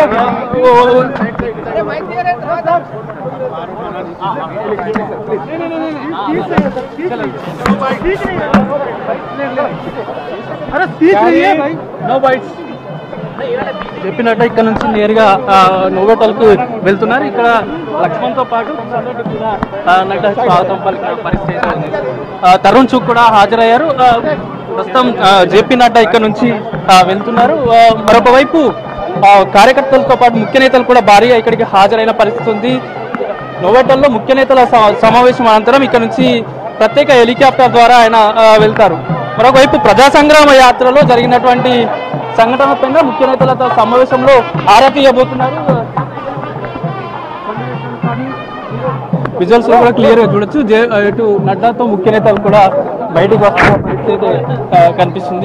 अरे सीख रही है भाई నో బైట్స్ చెప్పినట్టు ఇక్కడ నుంచి నేరుగా నోవోటల్ కు వెళ్తున్నారు ఇక్కడ లక్ష్మణ్ తో పాటు కిషన్ రెడ్డి కూడా ఆ, నడ్డా స్వాగతం పలికిన పరిస్థితి ఉంది. ఆ, తరుణ్ చుక్ కూడా హాజరయ్యారు ఆ, ప్రస్తుతం జేపీ నడ్డా ఇక్కడ నుంచి ఆ, వెళ్తున్నారు ఆ, మరొక వైపు ఆ, కార్యకర్తలతో పాటు ముఖ్య నేతలు కూడా భారీగా ఇక్కడికి హాజరైన పరిస్థితి ఉంది నోవోటల్లో ముఖ్య నేతల స- సమావేశం అనంతరం ఇక్కడ నుంచి ప్రత్యేక హెలికాప్టర్ ద్వారా ఆయన ఆ, వెళ్తారు మరొక వైపు ప్రజా సంగ్రామ యాత్రలో జరిగినటువంటి సంఘటన పైన ముఖ్య నేతలతో సమావేశంలో ఆరా తీయబోతున్నారు విజువల్స్ లో కూడా క్లియర్ గా చూడొచ్చు జే- ఇటు నడ్డాతో ముఖ్య నేతలు కూడా బయటికి వస్తున్న పరిస్థితి ఆ, కనిపిస్తుంది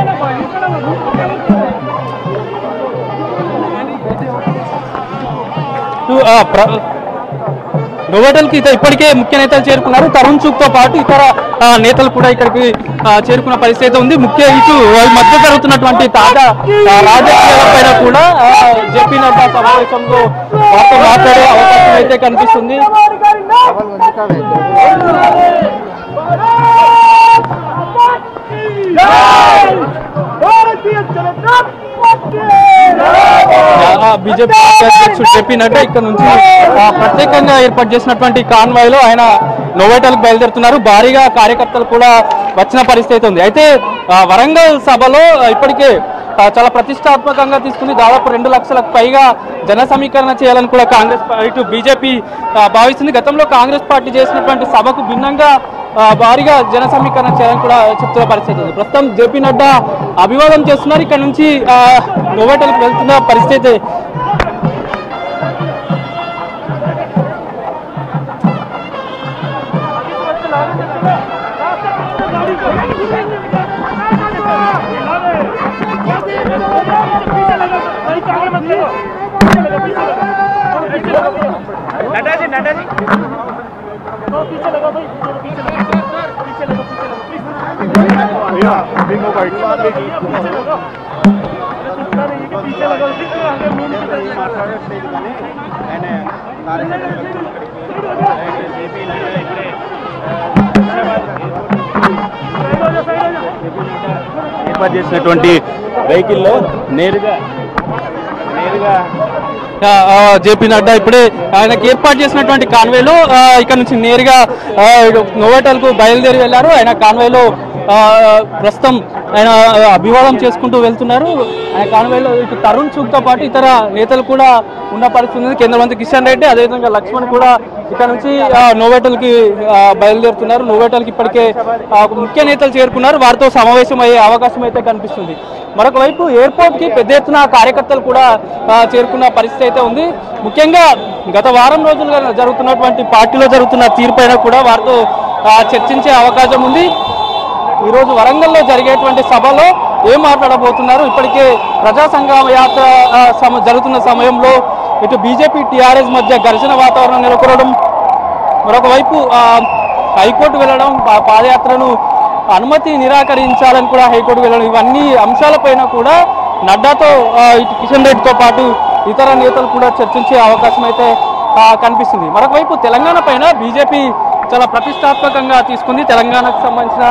ఇటు, ఆ, ప్ర- నోవోటల్ కి ఇత- ఇప్పటికే ముఖ్య నేతలు చేరుకున్నారు తరుణ్ చుక్ తో పాటు ఇతర ఆ, నేతలు కూడా ఇక్కడికి ఆ, చేరుకున్న పరిస్థితి అయితే ఉంది ముఖ్య ఇటు ఈ మధ్య జరుగుతున్నటువంటి తాజా ఆ, రాజకీయాల పైన కూడా జేపీ నడ్డా సమావేశంలో వారితో మాట్లాడే అవకాశం అయితే కనిపిస్తుంది भारतीय जनता पार्टी ఆ, బీజేపీ పార్టీ అధ్యక్షుడు జేపీ నడ్డా ఇక్కడ నుంచి ఆ, ప్రత్యేకంగా ఏర్పాటు చేసినటువంటి కాన్వాయ్ లో ఆయన నోవేటల్కి బయలుదేరుతున్నారు భారీగా కార్యకర్తలు కూడా వచ్చిన పరిస్థితి ఉంది అయితే ఆ, వరంగల్ సభలో ఆ, ఇప్పటికే ఆ, చాలా ప్రతిష్టాత్మకంగా తీసుకుని దాదాపు రెండు లక్షలకు పైగా జన సమీకరణ చేయాలని కూడా కాంగ్రెస్ పా- ఇటు బీజేపీ ఆ, భావిస్తుంది గతంలో కాంగ్రెస్ పార్టీ చేసినటువంటి సభకు భిన్నంగా ఆ, భారీగా జన సమీకరణ చేయాలని కూడా చెప్తున్న పరిస్థితి ఉంది ప్రస్తుతం జేపీ నడ్డా అభివాదం చేస్తున్నారు ఇక్కడ నుంచి ఆ, నోవేటల్కి వెళ్తున్న పరిస్థితి नड्डा जी नड्डा जी पीछे लगा भाई पीछे लगा पीछे लगा पीछे लगा प्लीज भैया बिंगो का इतना पीछे लगा अरे सुनता नहीं है कि पीछे लगा दिख रहा है मुंह में तो మాట్లాడట్లేదు కానీ ఆయన కార్యకర్తలకు ఇక్కడికి ఆయన జేపీ నడ్డా ఇక్కడే साइड हो जा साइड हो जा ఏర్పాటు చేసినటువంటి వెహికల్లో నేరుగా నేరుగా ఆ, ఆ, జేపీ నడ్డా ఇప్పుడే ఆయనకి ఏర్పాటు చేసినటువంటి కాన్వేలో ఆ, ఇక్కడ నుంచి నేరుగా ఆ, ఇటు నోవేటల్ కు బయలుదేరి వెళ్ళారు ఆయన కాన్వేలో ఆ, ప్రస్తుతం ఆయన ఆ, అభివాదం చేసుకుంటూ వెళ్తున్నారు ఆయన కాన్వేలో ఇటు తరుణ్ చుక్ తో పాటు ఇతర నేతలు కూడా ఉన్న పరిస్థితి ఉంది కేంద్ర మంత్రి కిషన్ రెడ్డి అదేవిధంగా లక్ష్మణ్ కూడా ఇక్కడ నుంచి ఆ, నోవేటల్ కి ఆ, బయలుదేరుతున్నారు నోవేటల్ కి ఇప్పటికే ఆ, ముఖ్య నేతలు చేరుకున్నారు వారితో సమావేశం అయ్యే అవకాశం అయితే కనిపిస్తుంది మరొక వైపు ఎయిర్పోర్ట్ కి పెద్ద ఎత్తున కార్యకర్తలు కూడా ఆ, చేరుకున్న పరిస్థితి అయితే ఉంది ముఖ్యంగా గత వారం రోజులుగా జరుగుతున్నటువంటి పార్టీలో జరుగుతున్న తీరుపైన కూడా వారితో ఆ, చర్చించే అవకాశం ఉంది ఈ రోజు వరంగల్లో జరిగేటువంటి సభలో ఏం మాట్లాడబోతున్నారు ఇప్పటికే ప్రజా సంగ్రామ యాత్ర ఆ, సమ- జరుగుతున్న సమయంలో ఇటు బీజేపీ టీఆర్ఎస్ మధ్య ఘర్షణ వాతావరణం నెలకొనడం మరొక వైపు ఆ, హైకోర్టు వెళ్ళడం పా- పాదయాత్రను అనుమతి నిరాకరించాలని కూడా హైకోర్టు వెళ్ళడం ఇవన్నీ అంశాలపైన కూడా నడ్డాతో ఆ, ఇటు కిషన్ రెడ్డితో పాటు ఇతర నేతలు కూడా చర్చించే అవకాశం అయితే ఆ, కనిపిస్తుంది మరొక వైపు తెలంగాణ పైన బీజేపీ చాలా ప్రతిష్టాత్మకంగా తీసుకుంది తెలంగాణకు సంబంధించిన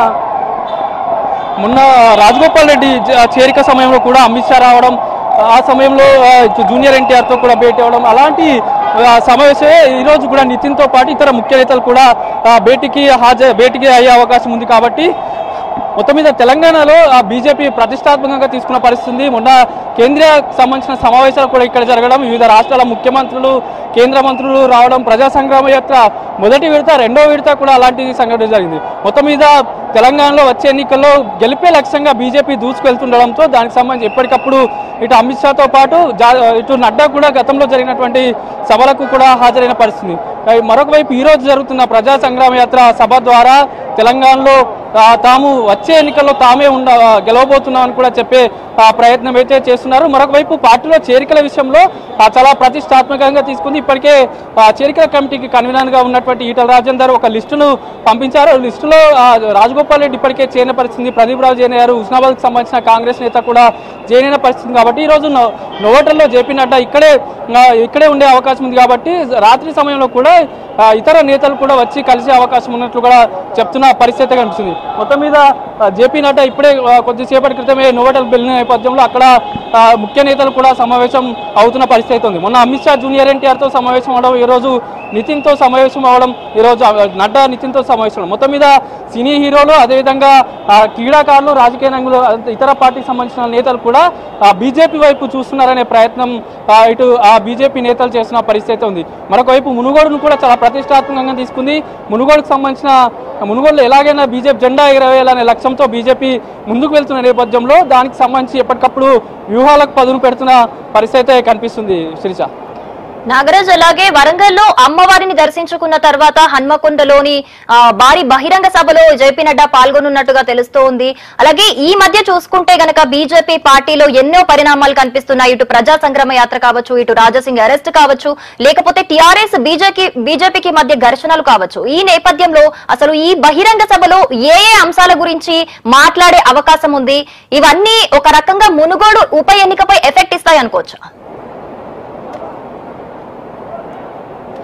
మొన్న రాజగోపాల్ రెడ్డి జ- చేరిక సమయంలో కూడా అమిత్ షా రావడం ఆ సమయంలో ఆ, ఇటు జూనియర్ ఎన్టీఆర్ తో కూడా భేటీ అవ్వడం అలాంటి ఆ, సమావేశమే ఈ రోజు కూడా నితిన్ తో పాటు ఇతర ముఖ్య నేతలు కూడా ఆ, భేటీకి హాజరు భేటీకి అయ్యే అవకాశం ఉంది కాబట్టి మొత్తం మీద తెలంగాణలో ఆ బీజేపీ ప్రతిష్టాత్మకంగా తీసుకున్న పరిస్థితి ఉంది మొన్న కేంద్రీయ సంబంధించిన సమావేశాలు కూడా ఇక్కడ జరగడం వివిధ రాష్ట్రాల ముఖ్యమంత్రులు కేంద్ర మంత్రులు రావడం ప్రజా సంగ్రామ యాత్ర మొదటి విడత రెండో విడత కూడా అలాంటి సంఘటన జరిగింది మొత్తం మీద తెలంగాణలో వచ్చే ఎన్నికల్లో గెలిపే లక్ష్యంగా బీజేపీ దూసుకెళ్తుండడంతో దానికి సంబంధించి ఎప్పటికప్పుడు ఇటు అమిత్ షాతో పాటు జా- ఇటు నడ్డా కూడా గతంలో జరిగినటువంటి సభలకు కూడా హాజరైన పరిస్థితి అయి మరొక వైపు ఈ రోజు జరుగుతున్న ప్రజా సంగ్రామ యాత్ర సభ ద్వారా తెలంగాణలో ఆ, తాము వచ్చే ఎన్నికల్లో తామే ఉండ ఆ, గెలవబోతున్నామని కూడా చెప్పే ఆ, ప్రయత్నం అయితే చేస్తున్నారు మరొక వైపు పార్టీలో చేరికల విషయంలో ఆ, చాలా ప్రతిష్టాత్మకంగా తీసుకుంది ఇప్పటికే ఆ, చేరికల కమిటీకి కన్వీనర్ గా ఉన్నటువంటి ఈటల రాజేందర్ ఒక లిస్టును పంపించారు ఆ లిస్టులో ఆ, రాజగోపాల్ రెడ్డి ఇప్పటికే చేరిన పరిస్థితి ప్రదీప్ రావు జైన్ గారు హుస్నాబాద్కి సంబంధించిన కాంగ్రెస్ నేత కూడా జైన్ అయిన పరిస్థితి కాబట్టి ఈ రోజు నో- నోవోటల్లో జేపీ నడ్డా ఇక్కడే ఆ, ఇక్కడే ఉండే అవకాశం ఉంది కాబట్టి రాత్రి సమయంలో కూడా ఆ, ఇతర నేతలు కూడా వచ్చి కలిసే అవకాశం ఉన్నట్లు కూడా చెప్తున్న పరిస్థితి కనిపిస్తుంది మొత్తం మీద ఆ, జేపీ నడ్డా ఇప్పుడే ఆ, కొద్దిసేపటి క్రితమే నోవోటల్ వెళ్ళిన నేపథ్యంలో అక్కడ ఆ, ముఖ్య నేతలు కూడా సమావేశం అవుతున్న పరిస్థితి ఉంది మొన్న అమిత్ షా జూనియర్ ఎన్టీఆర్ తో సమావేశం అవడం ఈ రోజు నితిన్ తో సమావేశం అవడం ఈ రోజు ఆ, నడ్డా నితిన్ తో సమావేశం అవడం. మొత్తం మీద సినీ హీరోలు అదేవిధంగా ఆ, క్రీడాకారులు రాజకీయ నాయకులు అదే ఇతర పార్టీకి సంబంధించిన నేతలు కూడా బీజేపీ వైపు చూస్తున్నారనే ప్రయత్నం ఆ, ఇటు ఆ బీజేపీ నేతలు చేస్తున్న పరిస్థితి ఉంది మరొక వైపు మునుగోడును కూడా చాలా ప్రతిష్టాత్మకంగా తీసుకుంది మునుగోడుకు సంబంధించిన మునుగోడులో ఎలాగైనా బీజేపీ జెండా ఎగరవేయాలనే లక్ష్యంతో బీజేపీ ముందుకు వెళ్తున్న నేపథ్యంలో దానికి సంబంధించి ఎప్పటికప్పుడు వ్యూహాలకు పదును పెడుతున్న పరిస్థితి అయితే కనిపిస్తుంది శిరీష నాగరాజ్ అలాగే వరంగల్లో అమ్మవారిని దర్శించుకున్న తర్వాత హన్మకొండలోని ఆ, భారీ బహిరంగ సభలో జేపీ నడ్డా పాల్గొనున్నట్టుగా తెలుస్తోంది అలాగే ఈ మధ్య చూసుకుంటే గనక బీజేపీ పార్టీలో ఎన్నో పరిణామాలు కనిపిస్తున్నాయి ఇటు ప్రజా సంగ్రామ యాత్ర కావచ్చు ఇటు రాజసింగ్ అరెస్ట్ కావచ్చు లేకపోతే టీఆర్ఎస్ బీజేపీ బీజేపీకి మధ్య ఘర్షణలు కావచ్చు ఈ నేపథ్యంలో అసలు ఈ బహిరంగ సభలో ఏ ఏ అంశాల గురించి మాట్లాడే అవకాశం ఉంది ఇవన్నీ ఒక రకంగా మునుగోడు ఉప ఎన్నికపై ఎఫెక్ట్ ఇస్తాయి అనుకోవచ్చు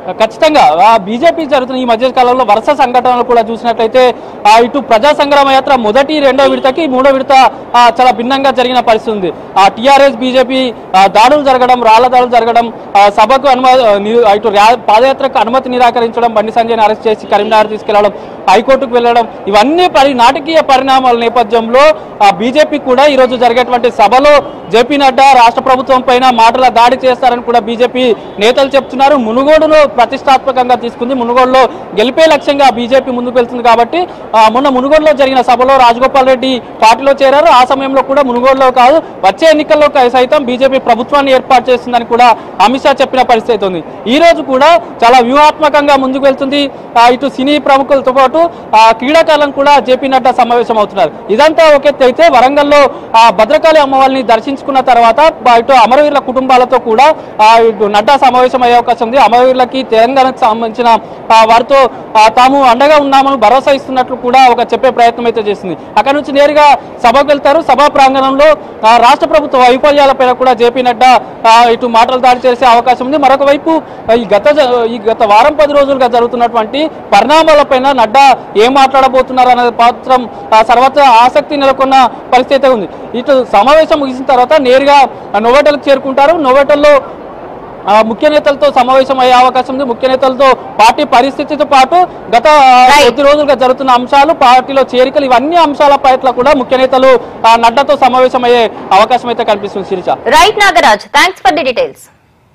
ఖచ్చితంగా ఆ బీజేపీ జరుగుతున్న ఈ మధ్య కాలంలో వరుస సంఘటనలు కూడా చూసినట్లయితే ఆ ఇటు ప్రజా సంగ్రామ యాత్ర మొదటి రెండో విడతకి మూడో విడత ఆ, చాలా భిన్నంగా జరిగిన పరిస్థితి ఉంది ఆ టీఆర్ఎస్ బీజేపీ దాడులు జరగడం రాళ్ల దాడులు జరగడం ఆ, సభకు అనుమతి ఇటు ర్యా- పాదయాత్రకు అనుమతి నిరాకరించడం బండి సంజయ్ని అరెస్ట్ చేసి కరీంనగర్ తీసుకెళ్లడం హైకోర్టుకు వెళ్ళడం ఇవన్నీ పరి నాటకీయ పరిణామాల నేపథ్యంలో ఆ బీజేపీ కూడా ఈ రోజు జరిగేటువంటి సభలో జేపీ నడ్డా రాష్ట్ర ప్రభుత్వం పైన మాటల దాడి చేస్తారని కూడా బీజేపీ నేతలు చెప్తున్నారు మునుగోడును ప్రతిష్టాత్మకంగా తీసుకుంది మునుగోడులో గెలిపే లక్ష్యంగా బీజేపీ ముందుకు వెళ్తుంది కాబట్టి ఆ, మొన్న మునుగోడులో జరిగిన సభలో రాజగోపాల్ రెడ్డి పార్టీలో చేరారు ఆ సమయంలో కూడా మునుగోడులో కాదు వచ్చే ఎన్నికల్లో క- సైతం బీజేపీ ప్రభుత్వాన్ని ఏర్పాటు చేస్తుందని కూడా అమిత్ షా చెప్పిన పరిస్థితి ఉంది ఈ రోజు కూడా చాలా వ్యూహాత్మకంగా ముందుకు వెళ్తుంది ఆ, ఇటు సినీ ప్రముఖులతో పాటు ఆ, క్రీడాకారులను కూడా జేపీ నడ్డా సమావేశం అవుతున్నారు ఇదంతా ఒక ఎత్తు అయితే వరంగల్లో ఆ, భద్రకాళి అమ్మవారిని దర్శించుకున్న తర్వాత బ- ఇటు అమరవీరుల కుటుంబాలతో కూడా ఆ, ఇటు నడ్డా సమావేశం అయ్యే అవకాశం ఉంది అమరవీరులకి తెలంగాణకు సంబంధించిన ఆ, వారితో ఆ, తాము అండగా ఉన్నామని భరోసా ఇస్తున్నట్లు కూడా ఒక చెప్పే ప్రయత్నం అయితే చేసింది అక్కడ నుంచి నేరుగా సభకు వెళ్తారు సభా ప్రాంగణంలో ఆ, రాష్ట్ర ప్రభుత్వ వైఫల్యాలపైన కూడా జేపీ నడ్డా ఆ, ఇటు మాటలు దాడి చేసే అవకాశం ఉంది మరొక వైపు ఆ, ఈ గత జ- ఈ గత వారం పది రోజులుగా జరుగుతున్నటువంటి పరిణామాలపైన నడ్డా ఏం మాట్లాడబోతున్నారు అనే మాత్రం ఆ, సర్వత్రా ఆసక్తి నెలకొన్న పరిస్థితి ఉంది ఇటు సమావేశం ముగిసిన తర్వాత నేరుగా నోవెటల్కి చేరుకుంటారు నోవెటల్లో ఆ, ముఖ్య నేతలతో సమావేశం అయ్యే అవకాశం ఉంది ముఖ్య నేతలతో పార్టీ పరిస్థితితో పాటు గత ఆ, Right. కొద్ది రోజులుగా జరుగుతున్న అంశాలు పార్టీలో చేరికలు ఇవన్నీ అంశాల పట్ల కూడా ముఖ్య నేతలు ఆ, నడ్డాతో సమావేశం అయ్యే అవకాశం అయితే కనిపిస్తుంది Sirisha right Nagaraj thanks for the details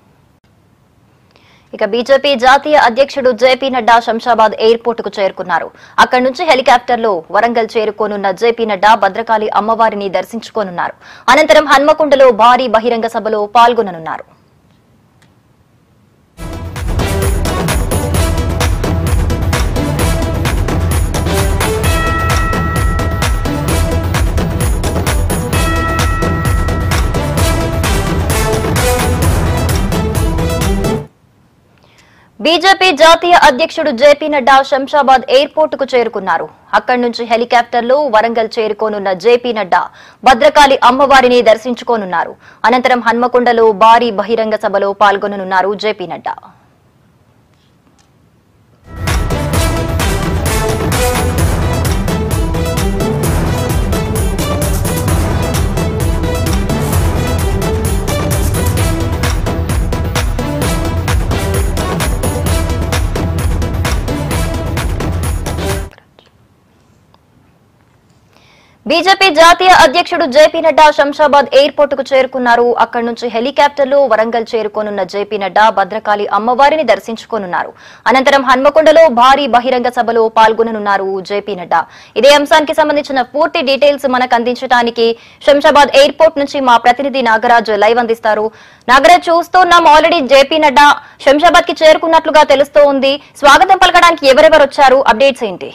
ఇక బీజేపీ జాతీయ అధ్యక్షుడు జేపీ నడ్డా శంషాబాద్ ఎయిర్పోర్ట్ కు చేరుకున్నారు అక్కడి నుంచి హెలికాప్టర్లో వరంగల్ చేరుకోనున్న జేపీ నడ్డా భద్రకాళి అమ్మవారిని దర్శించుకోనున్నారు అనంతరం హన్మకొండలో భారీ బహిరంగ సభలో పాల్గొననున్నారు బీజేపీ జాతీయ అధ్యక్షుడు జేపీ నడ్డా శంషాబాద్ ఎయిర్పోర్ట్ కు చేరుకున్నారు అక్కడి నుంచి హెలికాప్టర్లో వరంగల్ చేరుకోనున్న జేపీ నడ్డా భద్రకాళి అమ్మవారిని దర్శించుకోనున్నారు అనంతరం హన్మకొండలో భారీ బహిరంగ సభలో పాల్గొననున్నారు జేపీ నడ్డా బీజేపీ జాతీయ అధ్యక్షుడు జేపీ నడ్డా శంషాబాద్ ఎయిర్పోర్ట్ కు చేరుకున్నారు అక్కడి నుంచి హెలికాప్టర్లో వరంగల్ చేరుకోనున్న జేపీ నడ్డా భద్రకాళి అమ్మవారిని దర్శించుకోనున్నారు అనంతరం హన్మకొండలో భారీ బహిరంగ సభలో పాల్గొననున్నారు జేపీ నడ్డా ఇదే అంశానికి సంబంధించిన పూర్తి డీటెయిల్స్ మనకు అందించడానికి శంషాబాద్ ఎయిర్పోర్ట్ నుంచి మా ప్రతినిధి నాగరాజ్ లైవ్ అందిస్తారు నాగరాజ్ చూస్తున్నాం ఆల్రెడీ జేపీ నడ్డా శంషాబాద్ కి చేరుకున్నట్లుగా తెలుస్తోంది స్వాగతం పలకడానికి ఎవరెవరు వచ్చారు అప్డేట్స్ ఏంటి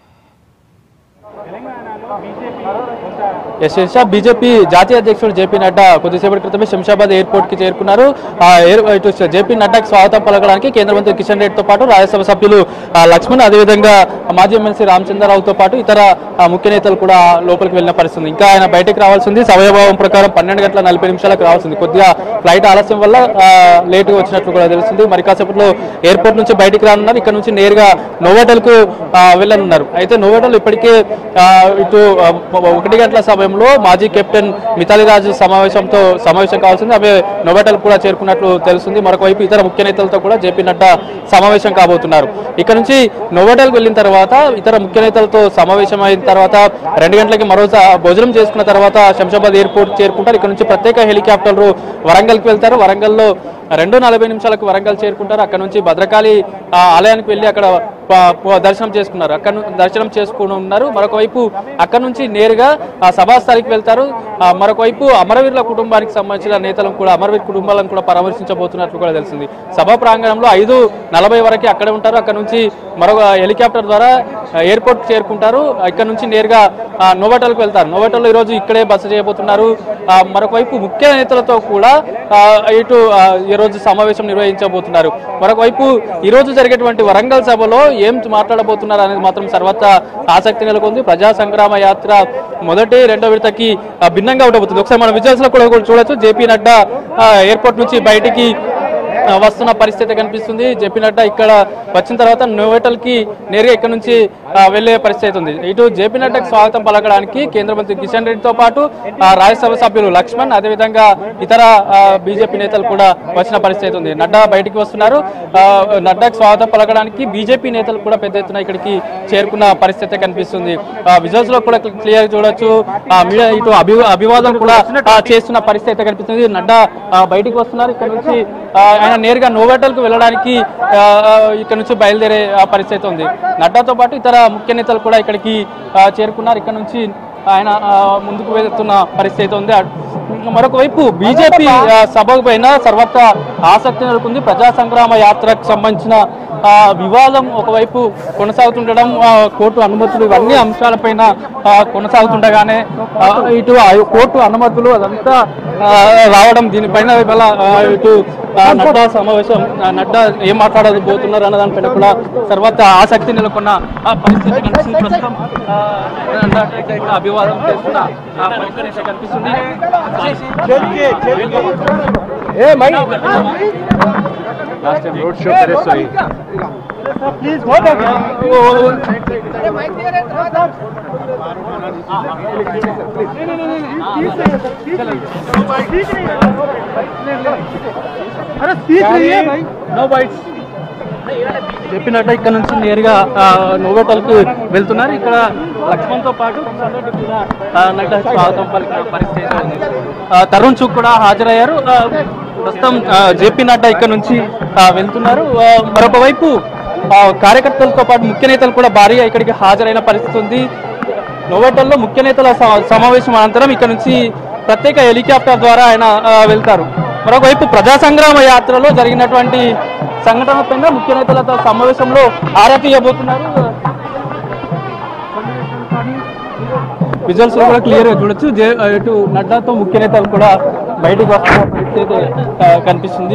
ఎస్ శిరీష బీజేపీ జాతీయ అధ్యక్షుడు జేపీ నడ్డా కొద్దిసేపటి క్రితమే శంషాబాద్ ఎయిర్పోర్ట్ కి చేరుకున్నారు ఆ ఎయిర్ ఇటు జేపీ నడ్డాకి స్వాగతం పలకడానికి కేంద్ర మంత్రి కిషన్ రెడ్డితో పాటు రాజ్యసభ సభ్యులు ఆ, లక్ష్మణ్ అదేవిధంగా మాజీ ఎమ్మెల్సీ రామచంద్రరావుతో పాటు ఇతర ఆ, ముఖ్య నేతలు కూడా లోపలికి వెళ్ళిన పరిస్థితి ఉంది. ఇంకా ఆయన బయటకు రావాల్సింది సమయభావం ప్రకారం పన్నెండు గంటల నలభై నిమిషాలకు రావాల్సింది కొద్దిగా ఫ్లైట్ ఆలస్యం వల్ల లేటుగా వచ్చినట్లు కూడా తెలుస్తుంది మరి కాసేపట్లో ఎయిర్పోర్ట్ నుంచి బయటికి రానున్నారు ఇక్కడ నుంచి నేరుగా నోవోటల్ కు వెళ్ళనున్నారు అయితే నోవోటల్ ఇప్పటికే ఆ, ఇటు ఆ, ఒకటి గంటల సమయంలో మాజీ కెప్టెన్ మిథాలి రాజు సమావేశంతో సమావేశం కావాల్సింది ఆమె నోవోటల్ కూడా చేరుకున్నట్లు తెలుస్తుంది మరొక వైపు ఇతర ముఖ్య నేతలతో కూడా జేపీ నడ్డా సమావేశం కాబోతున్నారు ఇక్కడ నుంచి నోవోటల్కి వెళ్ళిన తర్వాత ఇతర ముఖ్య నేతలతో సమావేశం అయిన తర్వాత రెండు గంటలకి మరోసా భోజనం చేసుకున్న తర్వాత శంషాబాద్ ఎయిర్పోర్ట్ చేరుకుంటారు ఇక్కడ నుంచి ప్రత్యేక హెలికాప్టర్ వరంగల్కి వెళ్తారు వరంగల్లో రెండు నలభై నిమిషాలకు వరంగల్ చేరుకుంటారు అక్కడ నుంచి భద్రకాళి ఆ, ఆలయానికి వెళ్ళి అక్కడ ప- ప- దర్శనం చేసుకున్నారు అక్కడ ను- దర్శనం చేసుకుని ఉన్నారు మరొక వైపు అక్కడ నుంచి నేరుగా ఆ సభాస్థలికి వెళ్తారు ఆ, మరొక వైపు అమరవీరుల కుటుంబానికి సంబంధించిన నేతలను కూడా అమరవీర్ కుటుంబాలను కూడా పరామర్శించబోతున్నట్లు కూడా తెలిసింది సభా ప్రాంగణంలో ఐదు నలభై వరకు అక్కడే ఉంటారు అక్కడ నుంచి మరొక హెలికాప్టర్ ద్వారా ఆ, ఎయిర్పోర్ట్ చేరుకుంటారు ఇక్కడ నుంచి నేరుగా ఆ, నోవాటల్కి వెళ్తారు నోవాటల్లో ఈరోజు ఇక్కడే బస చేయబోతున్నారు ఆ, మరొక వైపు ముఖ్య నేతలతో కూడా ఆ, ఇటు ఆ, ఈ రోజు సమావేశం నిర్వహించబోతున్నారు మరొక వైపు ఈ రోజు జరిగేటువంటి వరంగల్ సభలో ఏం మాట్లాడబోతున్నారు అనేది మాత్రం సర్వత్రా ఆసక్తి నెలకొంది ప్రజా సంగ్రామ యాత్ర మొదటి రెండో విడతకి ఆ, భిన్నంగా ఉండబోతుంది ఒకసారి మనం విజువల్స్ లో కూడా కూడా చూడొచ్చు జేపీ నడ్డా ఆ, ఎయిర్పోర్ట్ నుంచి బయటికి ఆ, వస్తున్న పరిస్థితి కనిపిస్తుంది జేపీ నడ్డా ఇక్కడ వచ్చిన తర్వాత నోవెటల్ కి నేరుగా ఇక్కడ నుంచి ఆ, వెళ్లే పరిస్థితి ఉంది ఇటు జేపీ నడ్డాకి స్వాగతం పలకడానికి కేంద్ర మంత్రి కిషన్ రెడ్డితో పాటు ఆ, రాజ్యసభ సభ్యులు లక్ష్మణ్ అదేవిధంగా ఇతర బీజేపీ నేతలు కూడా వచ్చిన పరిస్థితి ఉంది నడ్డా బయటికి వస్తున్నారు ఆ, నడ్డాకి స్వాగతం పలకడానికి బీజేపీ నేతలు కూడా పెద్ద ఎత్తున ఇక్కడికి చేరుకున్న పరిస్థితి కనిపిస్తుంది విజువల్స్ లో కూడా క్లియర్ చూడొచ్చు ఆ, మీడియా ఇటు అభి అభివాదం కూడా ఆ, చేస్తున్న పరిస్థితి కనిపిస్తుంది నడ్డా ఆ, బయటికి వస్తున్నారు ఇక్కడ నుంచి ఆ, ఆయన నేరుగా నోవేటల్ కు వెళ్ళడానికి ఆ, ఆ, ఇక్కడ నుంచి బయలుదేరే ఆ, పరిస్థితి ఉంది నడ్డాతో పాటు ఇతర ముఖ్య నేతలు కూడా ఇక్కడికి ఆ, చేరుకున్నారు ఇక్కడ నుంచి ఆయన ఆ, ముందుకు వెళ్తున్న పరిస్థితి ఉంది అట్- మరొక వైపు బీజేపీ ఆ, సభకు పైన సర్వత్రా ఆసక్తి నెలకొంది ప్రజా సంగ్రామ యాత్రకు సంబంధించిన ఆ, వివాదం ఒకవైపు కొనసాగుతుండడం ఆ, కోర్టు అనుమతులు ఇవన్నీ అంశాలపైన ఆ, కొనసాగుతుండగానే ఆ, ఇటు ఆ కోర్టు అనుమతులు అదంతా ఆ, రావడం దీనిపైన ఇవాళ ఆ, ఇటు ఆ, నడ్డా సమావేశం ఆ, నడ్డా ఏం మాట్లాడబోతున్నారు అన్న దానిపైన కూడా సర్వత్రా ఆసక్తి నెలకొన్న ఆ, పరిస్థితి కనిపిస్తుంది ప్రస్తుతం ఆ, నడ్డాకి కూడా అభివాదం చేస్తున్న ఆ, పరిస్థితి కనిపిస్తుంది लास्ट टाइम रोड शो करे सही प्लीज बहुत हो गया अरे सीख रही है भाई నో బైట్స్ చెప్పినట్టు ఇక్కడ నుంచి నేరుగా ఆ, నోవోటల్కు వెళ్తున్నారు ఇక్కడ లక్ష్మణ్తో పాటు కిషన్ రెడ్డి కూడా ఆ, నడ్డా స్వాగతం పలికిన పరిస్థితి ఉంది ఆ, తరుణ్ చుక్ కూడా హాజరయ్యారు ఆ, ప్రస్తుతం ఆ, జేపీ నడ్డా ఇక్కడ నుంచి ఆ, వెళ్తున్నారు ఆ, మరొక వైపు ఆ, కార్యకర్తలతో పాటు ముఖ్య నేతలు కూడా భారీగా ఇక్కడికి హాజరైన పరిస్థితి ఉంది నోవోటల్లో ముఖ్య నేతల స- సమావేశం అనంతరం ఇక్కడ నుంచి ప్రత్యేక హెలికాప్టర్ ద్వారా ఆయన ఆ, వెళ్తారు మరొకవైపు ప్రజా సంగ్రామ యాత్రలో జరిగినటువంటి సంఘటన పైన ముఖ్య నేతలతో సమావేశంలో ఆరా తీయబోతున్నారు విజువల్స్ లో కూడా క్లియర్ గా చూడొచ్చు జే- ఇటు నడ్డాతో ముఖ్య నేతలు కూడా బయటకు వస్తున్న పరిస్థితి ఆ, కనిపిస్తుంది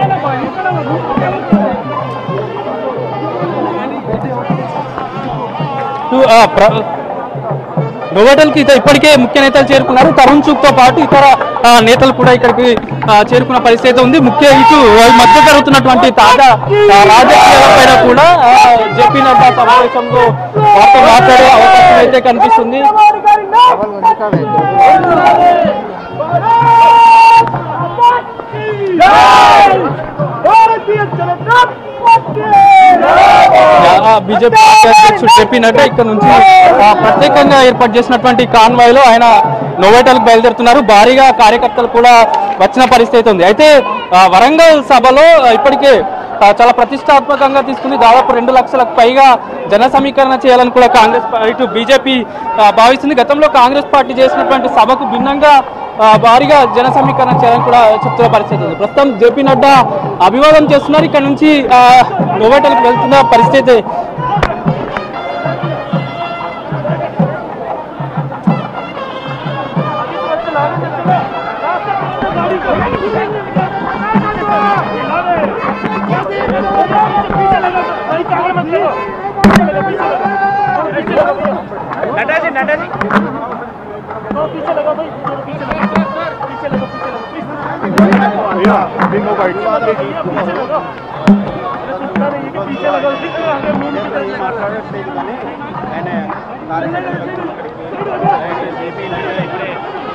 ఇటు, ఆ, ప్ర- నోవోటల్ కి ఇప్పటికే ముఖ్య నేతలు చేరుకున్నారు తరుణ్ చుక్ తో పాటు ఇతర ఆ, నేతలు కూడా ఇక్కడికి ఆ, చేరుకున్న పరిస్థితి ఉంది ముఖ్య ఇటు ఈ మధ్య జరుగుతున్నటువంటి తాజా ఆ, రాజకీయాలపైన కూడా జేపీ నడ్డా సమావేశంలో వారితో మాట్లాడే అవకాశం అయితే కనిపిస్తుంది Bharatiya Janata party BJP party అధ్యక్షుడు జేపీ నడ్డా ఇక్కడ నుంచి ఆ, ప్రత్యేకంగా ఏర్పాటు చేసినటువంటి కాన్వాయ్ లో ఆయన నోవేటల్ బయలుదేరుతున్నారు భారీగా కార్యకర్తలు కూడా వచ్చిన పరిస్థితి ఉంది అయితే ఆ, వరంగల్ సభలో ఆ, ఇప్పటికే ఆ, చాలా ప్రతిష్టాత్మకంగా తీసుకుని దాదాపు రెండు లక్షలకు పైగా జన సమీకరణ చేయాలని కూడా కాంగ్రెస్ పా- ఇటు బీజేపీ ఆ, భావిస్తుంది గతంలో కాంగ్రెస్ పార్టీ చేసినటువంటి సభకు భిన్నంగా ఆ, భారీగా జన సమీకరణ చేయాలని కూడా చెప్తున్న పరిస్థితి ఉంది ప్రస్తుతం జేపీ నడ్డా అభివాదం చేస్తున్నారు ఇక్కడ నుంచి ఆ, నోవేటల్కి వెళ్తున్న పరిస్థితి नड्डा जी नड्डा जी पीछे लगा भाई पीछे लगा पीछे लगा पीछे लगा प्लीज भैया बिंगो बाइट पीछे लगा अरे सुनता नहीं है कि पीछे लगा दिख रहा है मुंह की तरफ మాట్లాడట్లేదు కానీ ఆయన కార్యకర్తలు ఇక్కడికి జేపీ నడ్డా ఇప్పుడే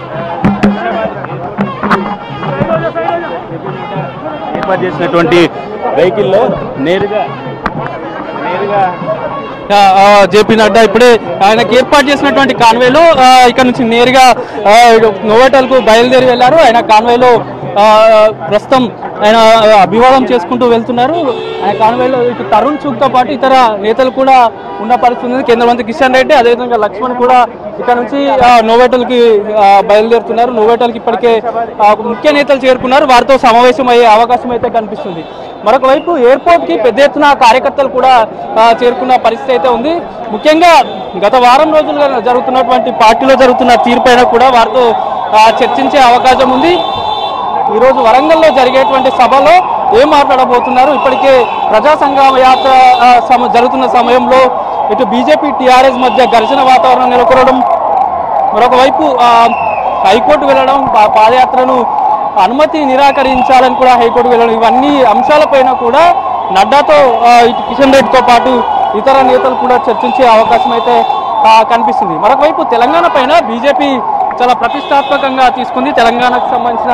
ఏర్పాటు చేసినటువంటి వెహికల్లో నేరుగా నేరుగా ఆ, ఆ, జేపీ నడ్డా ఇప్పుడే ఆయనకి ఏర్పాటు చేసినటువంటి కాన్వేలో ఆ, ఇక్కడ నుంచి నేరుగా ఆ, ఇటు నోవేటల్ కు బయలుదేరి వెళ్ళారు ఆయన కాన్వేలో ఆ, ప్రస్తుతం ఆయన అభివాదం చేసుకుంటూ వెళ్తున్నారు ఆయన కాన్వేలో ఇటు తరుణ్ చుక్ తో పాటు ఇతర నేతలు కూడా ఉన్న పరిస్థితి ఉంది కేంద్ర మంత్రి కిషన్ రెడ్డి అదేవిధంగా లక్ష్మణ్ కూడా ఇక్కడ నుంచి ఆ, నోవేటల్ కి ఆ, బయలుదేరుతున్నారు నోవేటల్ కి ఇప్పటికే ఆ, ముఖ్య నేతలు చేరుకున్నారు వారితో సమావేశం అయ్యే అవకాశం అయితే కనిపిస్తుంది మరొక వైపు ఎయిర్పోర్ట్ కి పెద్ద ఎత్తున కార్యకర్తలు కూడా ఆ, చేరుకున్న పరిస్థితి అయితే ఉంది ముఖ్యంగా గత వారం రోజులుగా జరుగుతున్నటువంటి పార్టీలో జరుగుతున్న తీరుపైన కూడా వారితో ఆ, చర్చించే అవకాశం ఉంది ఈరోజు వరంగల్లో జరిగేటువంటి సభలో ఏం మాట్లాడబోతున్నారు ఇప్పటికే ప్రజా సంగ్రామ యాత్ర ఆ, సమ- జరుగుతున్న సమయంలో ఇటు బీజేపీ టీఆర్ఎస్ మధ్య ఘర్షణ వాతావరణం నెలకొనడం మరొక వైపు ఆ, హైకోర్టు వెళ్ళడం పా- పాదయాత్రను అనుమతి నిరాకరించాలని కూడా హైకోర్టు వెళ్ళడం ఇవన్నీ అంశాలపైన కూడా నడ్డాతో ఆ, ఇటు కిషన్ రెడ్డితో పాటు ఇతర నేతలు కూడా చర్చించే అవకాశం అయితే ఆ, కనిపిస్తుంది మరొక వైపు తెలంగాణ పైన బీజేపీ చాలా ప్రతిష్టాత్మకంగా తీసుకుంది తెలంగాణకు సంబంధించిన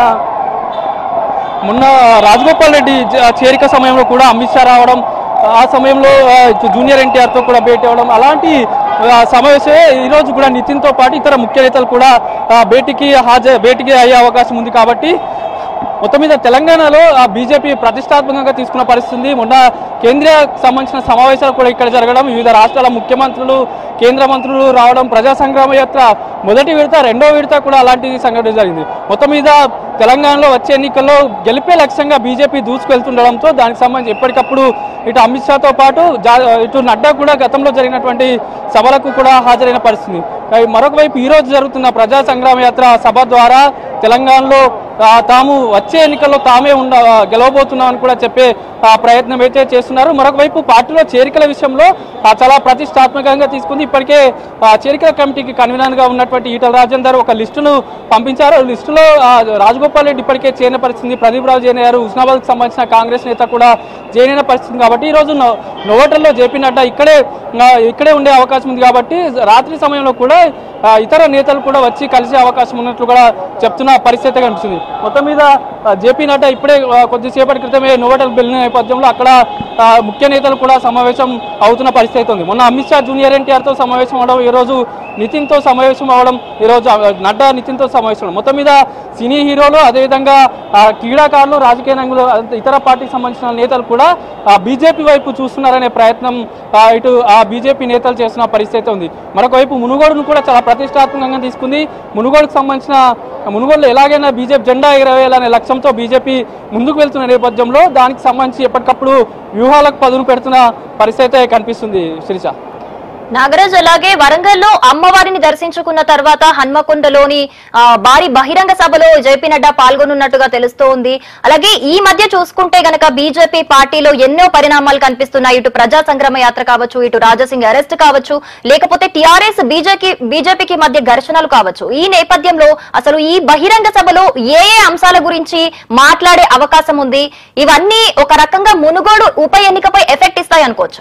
మొన్న రాజగోపాల్ రెడ్డి జ- చేరిక సమయంలో కూడా అమిత్ షా రావడం ఆ సమయంలో ఆ, ఇటు జూనియర్ ఎన్టీఆర్ తో కూడా భేటీ అవ్వడం అలాంటి ఆ, సమావేశమే ఈ రోజు కూడా నితిన్ తో పాటు ఇతర ముఖ్య నేతలు కూడా ఆ, భేటీకి హాజరు భేటీకి అయ్యే అవకాశం ఉంది కాబట్టి మొత్తం మీద తెలంగాణలో ఆ బీజేపీ ప్రతిష్టాత్మకంగా తీసుకున్న పరిస్థితి ఉంది మొన్న కేంద్రీయ సంబంధించిన సమావేశాలు కూడా ఇక్కడ జరగడం వివిధ రాష్ట్రాల ముఖ్యమంత్రులు కేంద్ర మంత్రులు రావడం ప్రజా సంగ్రామ యాత్ర మొదటి విడత రెండో విడత కూడా అలాంటి సంఘటన జరిగింది మొత్తం మీద తెలంగాణలో వచ్చే ఎన్నికల్లో గెలిపే లక్ష్యంగా బీజేపీ దూసుకెళ్తుండడంతో దానికి సంబంధించి ఎప్పటికప్పుడు ఇటు అమిత్ షాతో పాటు జా- ఇటు నడ్డా కూడా గతంలో జరిగినటువంటి సభలకు కూడా హాజరైన పరిస్థితి అయి మరొక వైపు ఈ రోజు జరుగుతున్న ప్రజా సంగ్రామ యాత్ర సభ ద్వారా తెలంగాణలో ఆ, తాము వచ్చే ఎన్నికల్లో తామే ఉండ గెలవబోతున్నామని కూడా చెప్పే ఆ, ప్రయత్నం అయితే చేస్తున్నారు మరొక వైపు పార్టీలో చేరికల విషయంలో ఆ, చాలా ప్రతిష్టాత్మకంగా తీసుకుంది ఇప్పటికే ఆ, చేరికల కమిటీకి కన్వీనర్ గా ఉన్నటువంటి ఈటల రాజేందర్ ఒక లిస్టును పంపించారు లిస్టులో ఆ, రాజగోపాల్ రెడ్డి ఇప్పటికే చేరిన పరిస్థితి ప్రదీప్ రావు జైన్ అయ్యారు హుస్నాబాద్ కు సంబంధించిన కాంగ్రెస్ నేత కూడా జైన్ అయిన పరిస్థితి కాబట్టి ఈ రోజు నో- నోవోటల్లో జేపీ నడ్డా ఇక్కడే ఆ, ఇక్కడే ఉండే అవకాశం ఉంది కాబట్టి రాత్రి సమయంలో కూడా ఆ, ఇతర నేతలు కూడా వచ్చి కలిసే అవకాశం ఉన్నట్లు కూడా చెప్తున్న పరిస్థితి కనిపిస్తుంది మొత్తం మీద ఆ, జేపీ నడ్డా ఇప్పుడే ఆ, కొద్దిసేపటి క్రితమే నోవోటల్ వెళ్ళిన నేపథ్యంలో అక్కడ ఆ, ముఖ్య నేతలు కూడా సమావేశం అవుతున్న పరిస్థితి అయితే ఉంది మొన్న అమిత్ షా జూనియర్ ఎన్టీఆర్ తో సమావేశం అవడం ఈ రోజు నితిన్ తో సమావేశం అవడం ఈ రోజు ఆ, నడ్డా నితిన్ తో సమావేశం అవడం మొత్తం మీద సినీ హీరోలు అదేవిధంగా ఆ, క్రీడాకారులు రాజకీయ నాయకులు అంత ఇతర పార్టీకి సంబంధించిన నేతలు కూడా బీజేపీ వైపు చూస్తున్నారనే ప్రయత్నం ఆ, ఇటు ఆ బీజేపీ నేతలు చేస్తున్న పరిస్థితి అయితే ఉంది మరొక వైపు మునుగోడును కూడా చాలా ప్రతిష్టాత్మకంగా తీసుకుంది మునుగోడుకు సంబంధించిన మునుగోడులో ఎలాగైనా బీజేపీ జెండా ఎగరవేయాలనే లక్ష్యంతో బీజేపీ ముందుకు వెళ్తున్న నేపథ్యంలో దానికి సంబంధించి ఎప్పటికప్పుడు వ్యూహాలకు పదును పెడుతున్న పరిస్థితి అయితే కనిపిస్తుంది శిరీష నాగరాజ్ అలాగే వరంగల్లో అమ్మవారిని దర్శించుకున్న తర్వాత హన్మకొండలోని ఆ, భారీ బహిరంగ సభలో జేపీ నడ్డా పాల్గొనున్నట్టుగా తెలుస్తోంది అలాగే ఈ మధ్య చూసుకుంటే గనక బీజేపీ పార్టీలో ఎన్నో పరిణామాలు కనిపిస్తున్నాయి ఇటు ప్రజా సంగ్రామ యాత్ర కావచ్చు ఇటు రాజసింగ్ అరెస్ట్ కావచ్చు లేకపోతే టీఆర్ఎస్ బీజేపీ బీజేపీకి మధ్య ఘర్షణలు కావచ్చు ఈ నేపథ్యంలో అసలు ఈ బహిరంగ సభలో ఏ ఏ అంశాల గురించి మాట్లాడే అవకాశం ఉంది ఇవన్నీ ఒక రకంగా మునుగోడు ఉప ఎన్నికపై ఎఫెక్ట్ ఇస్తాయి అనుకోవచ్చు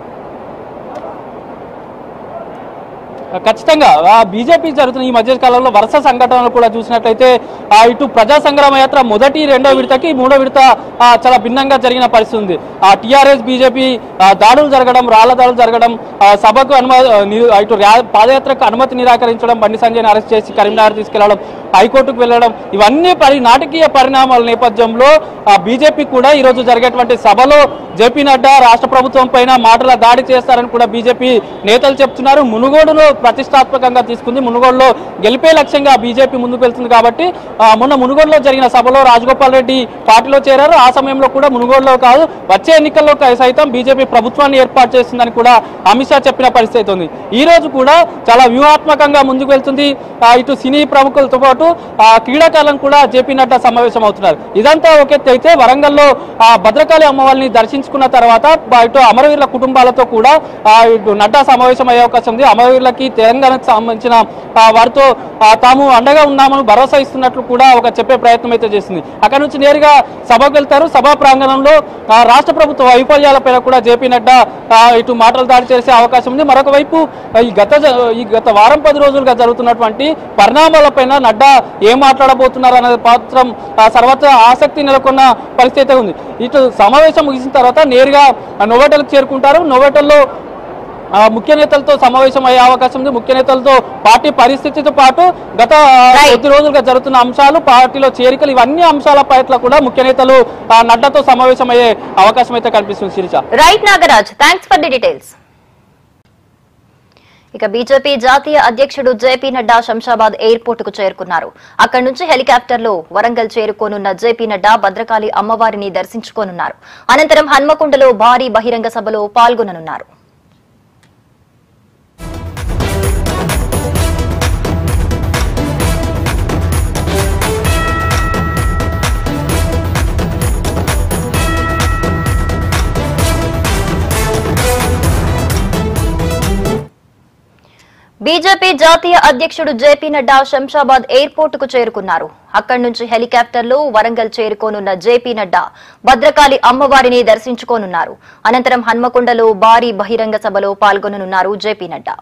ఖచ్చితంగా ఆ బీజేపీ జరుగుతున్న ఈ మధ్య కాలంలో వరుస సంఘటనలు కూడా చూసినట్లయితే ఆ ఇటు ప్రజా సంగ్రామ యాత్ర మొదటి రెండో విడతకి మూడో విడత ఆ, చాలా భిన్నంగా జరిగిన పరిస్థితి ఉంది ఆ టీఆర్ఎస్ బీజేపీ ఆ, దాడులు జరగడం రాళ్ల దాడులు జరగడం ఆ, సభకు అనుమతి ఇటు ర్యా- పాదయాత్రకు అనుమతి నిరాకరించడం బండి సంజయ్ని అరెస్ట్ చేసి కరీంనగర్ తీసుకెళ్లడం హైకోర్టుకు వెళ్ళడం ఇవన్నీ పరి నాటకీయ పరిణామాల నేపథ్యంలో ఆ బీజేపీ కూడా ఈ రోజు జరిగేటువంటి సభలో జేపీ నడ్డా రాష్ట్ర ప్రభుత్వం పైన మాటల దాడి చేస్తారని కూడా బీజేపీ నేతలు చెప్తున్నారు మునుగోడును ప్రతిష్టాత్మకంగా తీసుకుంది మునుగోడులో గెలిపే లక్ష్యంగా బీజేపీ ముందుకు వెళ్తుంది కాబట్టి ఆ, మొన్న మునుగోడులో జరిగిన సభలో రాజగోపాల్ రెడ్డి పార్టీలో చేరారు ఆ సమయంలో కూడా మునుగోడులో కాదు వచ్చే ఎన్నికల్లో క- సైతం బీజేపీ ప్రభుత్వాన్ని ఏర్పాటు చేస్తుందని కూడా అమిత్ షా చెప్పిన పరిస్థితి ఉంది ఈ రోజు కూడా చాలా వ్యూహాత్మకంగా ముందుకు వెళ్తుంది ఆ, ఇటు సినీ ప్రముఖులతో పాటు ఆ, క్రీడాకారులను కూడా జేపీ నడ్డా సమావేశం అవుతున్నారు ఇదంతా ఒక ఎత్తు అయితే వరంగల్లో ఆ, భద్రకాళి అమ్మవారిని దర్శించుకున్న తర్వాత బ- ఇటు అమరవీరుల కుటుంబాలతో కూడా ఆ, ఇటు నడ్డా సమావేశం అయ్యే అవకాశం ఉంది అమరవీరులకి తెలంగాణకు సంబంధించిన ఆ, వారితో ఆ, తాము అండగా ఉన్నామని భరోసా ఇస్తున్నట్లు కూడా ఒక చెప్పే ప్రయత్నం అయితే చేసింది అక్కడ నుంచి నేరుగా సభకు వెళ్తారు సభా ప్రాంగణంలో ఆ, రాష్ట్ర ప్రభుత్వ వైఫల్యాలపైన కూడా జేపీ నడ్డా ఆ, ఇటు మాటలు దాడి చేసే అవకాశం ఉంది మరొక వైపు ఆ, ఈ గత జ- ఈ గత వారం పది రోజులుగా జరుగుతున్నటువంటి పరిణామాలపైన నడ్డా ఏం మాట్లాడబోతున్నారు అనే పాత్రం ఆ, సర్వత్రా ఆసక్తి నెలకొన్న పరిస్థితి ఉంది ఇటు సమావేశం ముగిసిన తర్వాత నేరుగా ఆ, నోవోటల్కి చేరుకుంటారు నోవోటల్లో ఆ, ముఖ్య నేతలతో సమావేశం అయ్యే అవకాశం ఉంది ముఖ్య నేతలతో పార్టీ పరిస్థితితో పాటు గత ఆ, Right. కొద్ది రోజులుగా జరుగుతున్న అంశాలు పార్టీలో చేరికలు ఇవన్నీ అంశాల పట్ల కూడా ముఖ్య నేతలు ఆ, నడ్డాతో సమావేశం అయ్యే అవకాశం అయితే కనిపిస్తుంది Sirisha right Nagaraj thanks for the details ఇక బీజేపీ జాతీయ అధ్యక్షుడు జేపీ నడ్డా శంషాబాద్ ఎయిర్పోర్ట్ కు చేరుకున్నారు అక్కడి నుంచి హెలికాప్టర్ లో వరంగల్ చేరుకోనున్న జేపీ నడ్డా భద్రకాళి అమ్మవారిని దర్శించుకోనున్నారు అనంతరం హన్మకొండలో భారీ బహిరంగ సభలో పాల్గొననున్నారు బీజేపీ జాతీయ అధ్యక్షుడు జేపీ నడ్డా శంషాబాద్ ఎయిర్పోర్ట్ కు చేరుకున్నారు అక్కడి నుంచి హెలికాప్టర్లో వరంగల్ చేరుకోనున్న జేపీ నడ్డా భద్రకాళి అమ్మవారిని దర్శించుకోనున్నారు అనంతరం హన్మకొండలో భారీ బహిరంగ సభలో పాల్గొననున్నారు జేపీ నడ్డా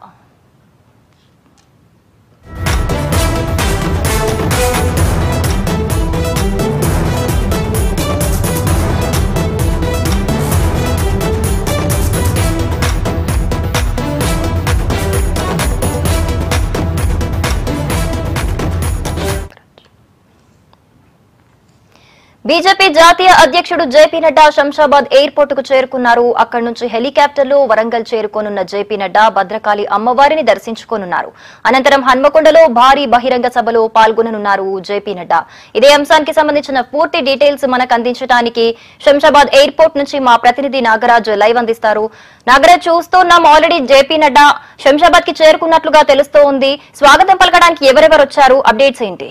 బీజేపీ జాతీయ అధ్యక్షుడు జేపీ నడ్డా శంషాబాద్ ఎయిర్పోర్ట్ కు చేరుకున్నారు అక్కడి నుంచి హెలికాప్టర్లో వరంగల్ చేరుకోనున్న జేపీ నడ్డా భద్రకాళి అమ్మవారిని దర్శించుకోనున్నారు అనంతరం హన్మకొండలో భారీ బహిరంగ సభలో పాల్గొననున్నారు జేపీ నడ్డా ఇదే అంశానికి సంబంధించిన పూర్తి డీటెయిల్స్ మనకు అందించడానికి శంషాబాద్ ఎయిర్పోర్ట్ నుంచి మా ప్రతినిధి నాగరాజ్ లైవ్ అందిస్తారు నాగరాజ్ చూస్తున్నాం ఆల్రెడీ జేపీ నడ్డా శంషాబాద్ కి చేరుకున్నట్లుగా తెలుస్తోంది స్వాగతం పలకడానికి ఎవరెవరు వచ్చారు అప్డేట్స్ ఏంటి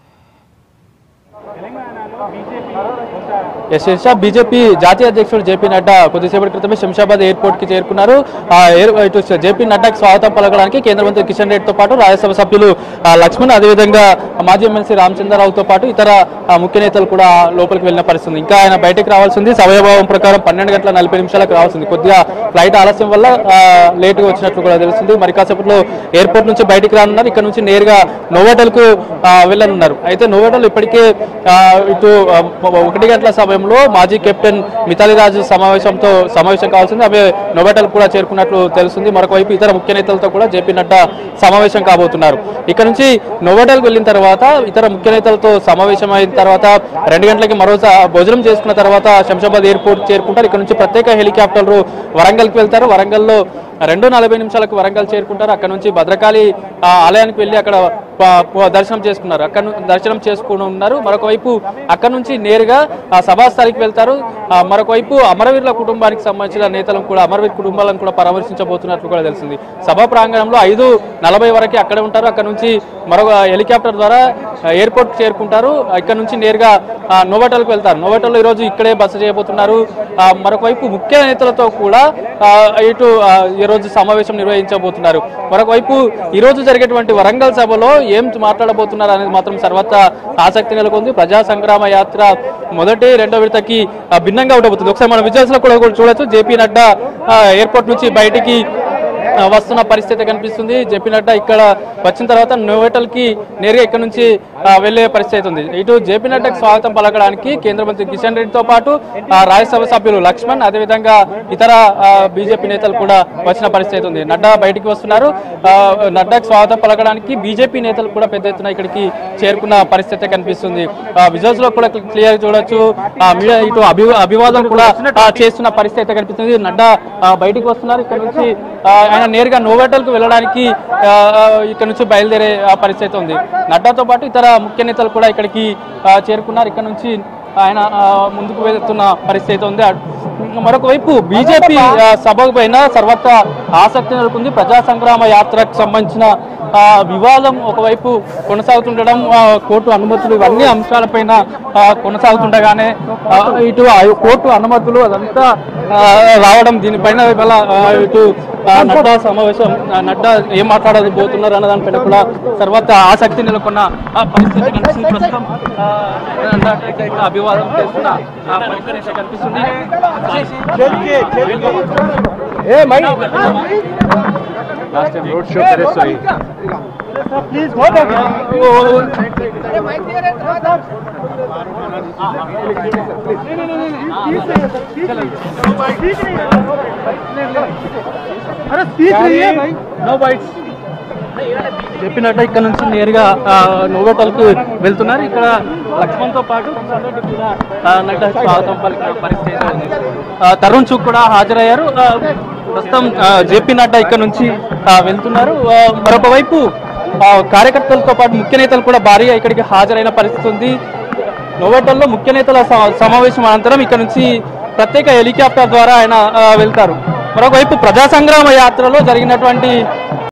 ఎస్ షా బీజేపీ జాతీయ అధ్యక్షుడు జేపీ నడ్డా కొద్దిసేపటి క్రితమే శంషాబాద్ ఎయిర్పోర్ట్ కి చేరుకున్నారు ఆ ఎయిర్ ఇటు జేపీ నడ్డాకి స్వాగతం పలకడానికి కేంద్ర మంత్రి కిషన్ రెడ్డితో పాటు రాజ్యసభ సభ్యులు ఆ, లక్ష్మణ్ అదేవిధంగా మాజీ ఎమ్మెల్సీ రామచంద్రరావుతో పాటు ఇతర ఆ, ముఖ్య నేతలు కూడా లోపలికి వెళ్ళిన పరిస్థితి ఉంది. ఇంకా ఆయన బయటకు రావాల్సింది సమయభావం ప్రకారం పన్నెండు గంటల నలభై నిమిషాలకు రావాల్సింది కొద్దిగా ఫ్లైట్ ఆలస్యం వల్ల లేట్ గా వచ్చినట్లు కూడా తెలుస్తుంది మరి కాసేపట్లో ఎయిర్పోర్ట్ నుంచి బయటికి రానున్నారు ఇక్కడ నుంచి నేరుగా నోవోటల్ కు వెళ్ళనున్నారు అయితే నోవోటల్ ఇప్పటికే ఆ, ఇటు ఆ, ఒకటి గంటల సమయంలో మాజీ కెప్టెన్ మిథాలి రాజు సమావేశంతో సమావేశం కావాల్సింది ఆమె నోవోటల్ కూడా చేరుకున్నట్లు తెలుస్తుంది మరొక వైపు ఇతర ముఖ్య నేతలతో కూడా జేపీ నడ్డా సమావేశం కాబోతున్నారు ఇక్కడ నుంచి నోవోటల్కి వెళ్ళిన తర్వాత ఇతర ముఖ్య నేతలతో సమావేశం అయిన తర్వాత రెండు గంటలకి మరోసా భోజనం చేసుకున్న తర్వాత శంషాబాద్ ఎయిర్పోర్ట్ చేరుకుంటారు ఇక్కడ నుంచి ప్రత్యేక హెలికాప్టర్ వరంగల్కి వెళ్తారు వరంగల్లో రెండు నలభై నిమిషాలకు వరంగల్ చేరుకుంటారు అక్కడ నుంచి భద్రకాళి ఆ, ఆలయానికి వెళ్ళి అక్కడ ప- ప- దర్శనం చేసుకున్నారు అక్కడ ను- దర్శనం చేసుకుని ఉన్నారు మరొక వైపు అక్కడ నుంచి నేరుగా ఆ సభాస్థలికి వెళ్తారు ఆ, మరొక వైపు అమరవీరుల కుటుంబానికి సంబంధించిన నేతలను కూడా అమరవీర్ కుటుంబాలను కూడా పరామర్శించబోతున్నట్లు కూడా తెలిసింది సభా ప్రాంగణంలో ఐదు నలభై వరకు అక్కడే ఉంటారు అక్కడ నుంచి మరొక హెలికాప్టర్ ద్వారా ఆ, ఎయిర్పోర్ట్ చేరుకుంటారు ఇక్కడ నుంచి నేరుగా ఆ, నోవోటల్కి వెళ్తారు నోవోటల్లో ఈరోజు ఇక్కడే బస చేయబోతున్నారు ఆ, మరొక వైపు ముఖ్య నేతలతో కూడా ఆ, ఇటు ఆ, ఈ రోజు సమావేశం నిర్వహించబోతున్నారు మరొక వైపు ఈ రోజు జరిగేటువంటి వరంగల్ సభలో ఏం మాట్లాడబోతున్నారు అనేది మాత్రం సర్వత్రా ఆసక్తి నెలకొంది ప్రజా సంగ్రామ యాత్ర మొదటి రెండో విడతకి ఆ, భిన్నంగా ఉండబోతుంది ఒకసారి మనం విజువల్స్ లో కూడా కూడా చూడొచ్చు జేపీ నడ్డా ఆ, ఎయిర్పోర్ట్ నుంచి బయటికి ఆ, వస్తున్న పరిస్థితి కనిపిస్తుంది జేపీ నడ్డా ఇక్కడ వచ్చిన తర్వాత నోవెటల్ కి నేరుగా ఇక్కడ నుంచి ఆ, వెళ్లే పరిస్థితి ఉంది ఇటు జేపీ నడ్డాకి స్వాగతం పలకడానికి కేంద్ర మంత్రి కిషన్ రెడ్డితో పాటు ఆ, రాజ్యసభ సభ్యులు లక్ష్మణ్ అదేవిధంగా ఇతర బీజేపీ నేతలు కూడా వచ్చిన పరిస్థితి ఉంది నడ్డా బయటికి వస్తున్నారు ఆ, నడ్డాకి స్వాగతం పలకడానికి బీజేపీ నేతలు కూడా పెద్ద ఎత్తున ఇక్కడికి చేరుకున్న పరిస్థితి కనిపిస్తుంది విజువల్స్ లో కూడా క్లియర్ చూడొచ్చు ఆ, మీడియా ఇటు అభి అభివాదం కూడా ఆ, చేస్తున్న పరిస్థితి అయితే కనిపిస్తుంది నడ్డా ఆ, బయటికి వస్తున్నారు ఇక్కడ నుంచి ఆ, ఆయన నేరుగా నోవెటల్ కు వెళ్ళడానికి ఆ, ఆ, ఇక్కడ నుంచి బయలుదేరే ఆ, పరిస్థితి ఉంది నడ్డాతో పాటు ఇతర ముఖ్య నేతలు కూడా ఇక్కడికి ఆ, చేరుకున్నారు ఇక్కడ నుంచి ఆయన ఆ, ముందుకు వెళ్తున్న పరిస్థితి ఉంది అటు- మరొక వైపు బీజేపీ ఆ, సభకు పైన సర్వత్రా ఆసక్తి నెలకొంది ప్రజా సంగ్రామ యాత్రకు సంబంధించిన ఆ, వివాదం ఒకవైపు కొనసాగుతుండడం ఆ, కోర్టు అనుమతులు ఇవన్నీ అంశాలపైన ఆ, కొనసాగుతుండగానే ఆ, ఇటు ఆ కోర్టు అనుమతులు అదంతా ఆ, రావడం దీనిపైన ఇవాళ ఆ, ఇటు ఆ, నడ్డా సమావేశం ఆ, నడ్డా ఏం మాట్లాడబోతున్నారు అన్న దానిపైన కూడా సర్వత్రా ఆసక్తి నెలకొన్న ఆ, పరిస్థితి కనిపిస్తుంది ప్రస్తుతం ఆ, నడ్డాకి కూడా అభివాదం చేస్తున్న ఆ, పరిస్థితి అయితే కనిపిస్తుంది लास्ट टाइम रोड शो करे सही प्लीज गो बैक अरे स्पीच नहीं है भाई నో బైట్స్ చెప్పినట్టు ఇక్కడ నుంచి నేరుగా ఆ, నోవోటల్కు వెళ్తున్నారు ఇక్కడ లక్ష్మణ్తో పాటు కిషన్ రెడ్డి కూడా ఆ, నడ్డా స్వాగతం పలికిన పరిస్థితి అయితే ఉంది ఆ, తరుణ్ చుక్ కూడా హాజరయ్యారు ఆ, ప్రస్తుతం ఆ, జేపీ నడ్డా ఇక్కడ నుంచి ఆ, వెళ్తున్నారు ఆ, మరొక వైపు ఆ, కార్యకర్తలతో పాటు ముఖ్య నేతలు కూడా భారీగా ఇక్కడికి హాజరైన పరిస్థితి ఉంది నోవోటల్లో ముఖ్య నేతల స- సమావేశం అనంతరం ఇక్కడ నుంచి ప్రత్యేక హెలికాప్టర్ ద్వారా ఆయన ఆ, వెళ్తారు మరొక వైపు ప్రజా సంగ్రామ యాత్రలో జరిగినటువంటి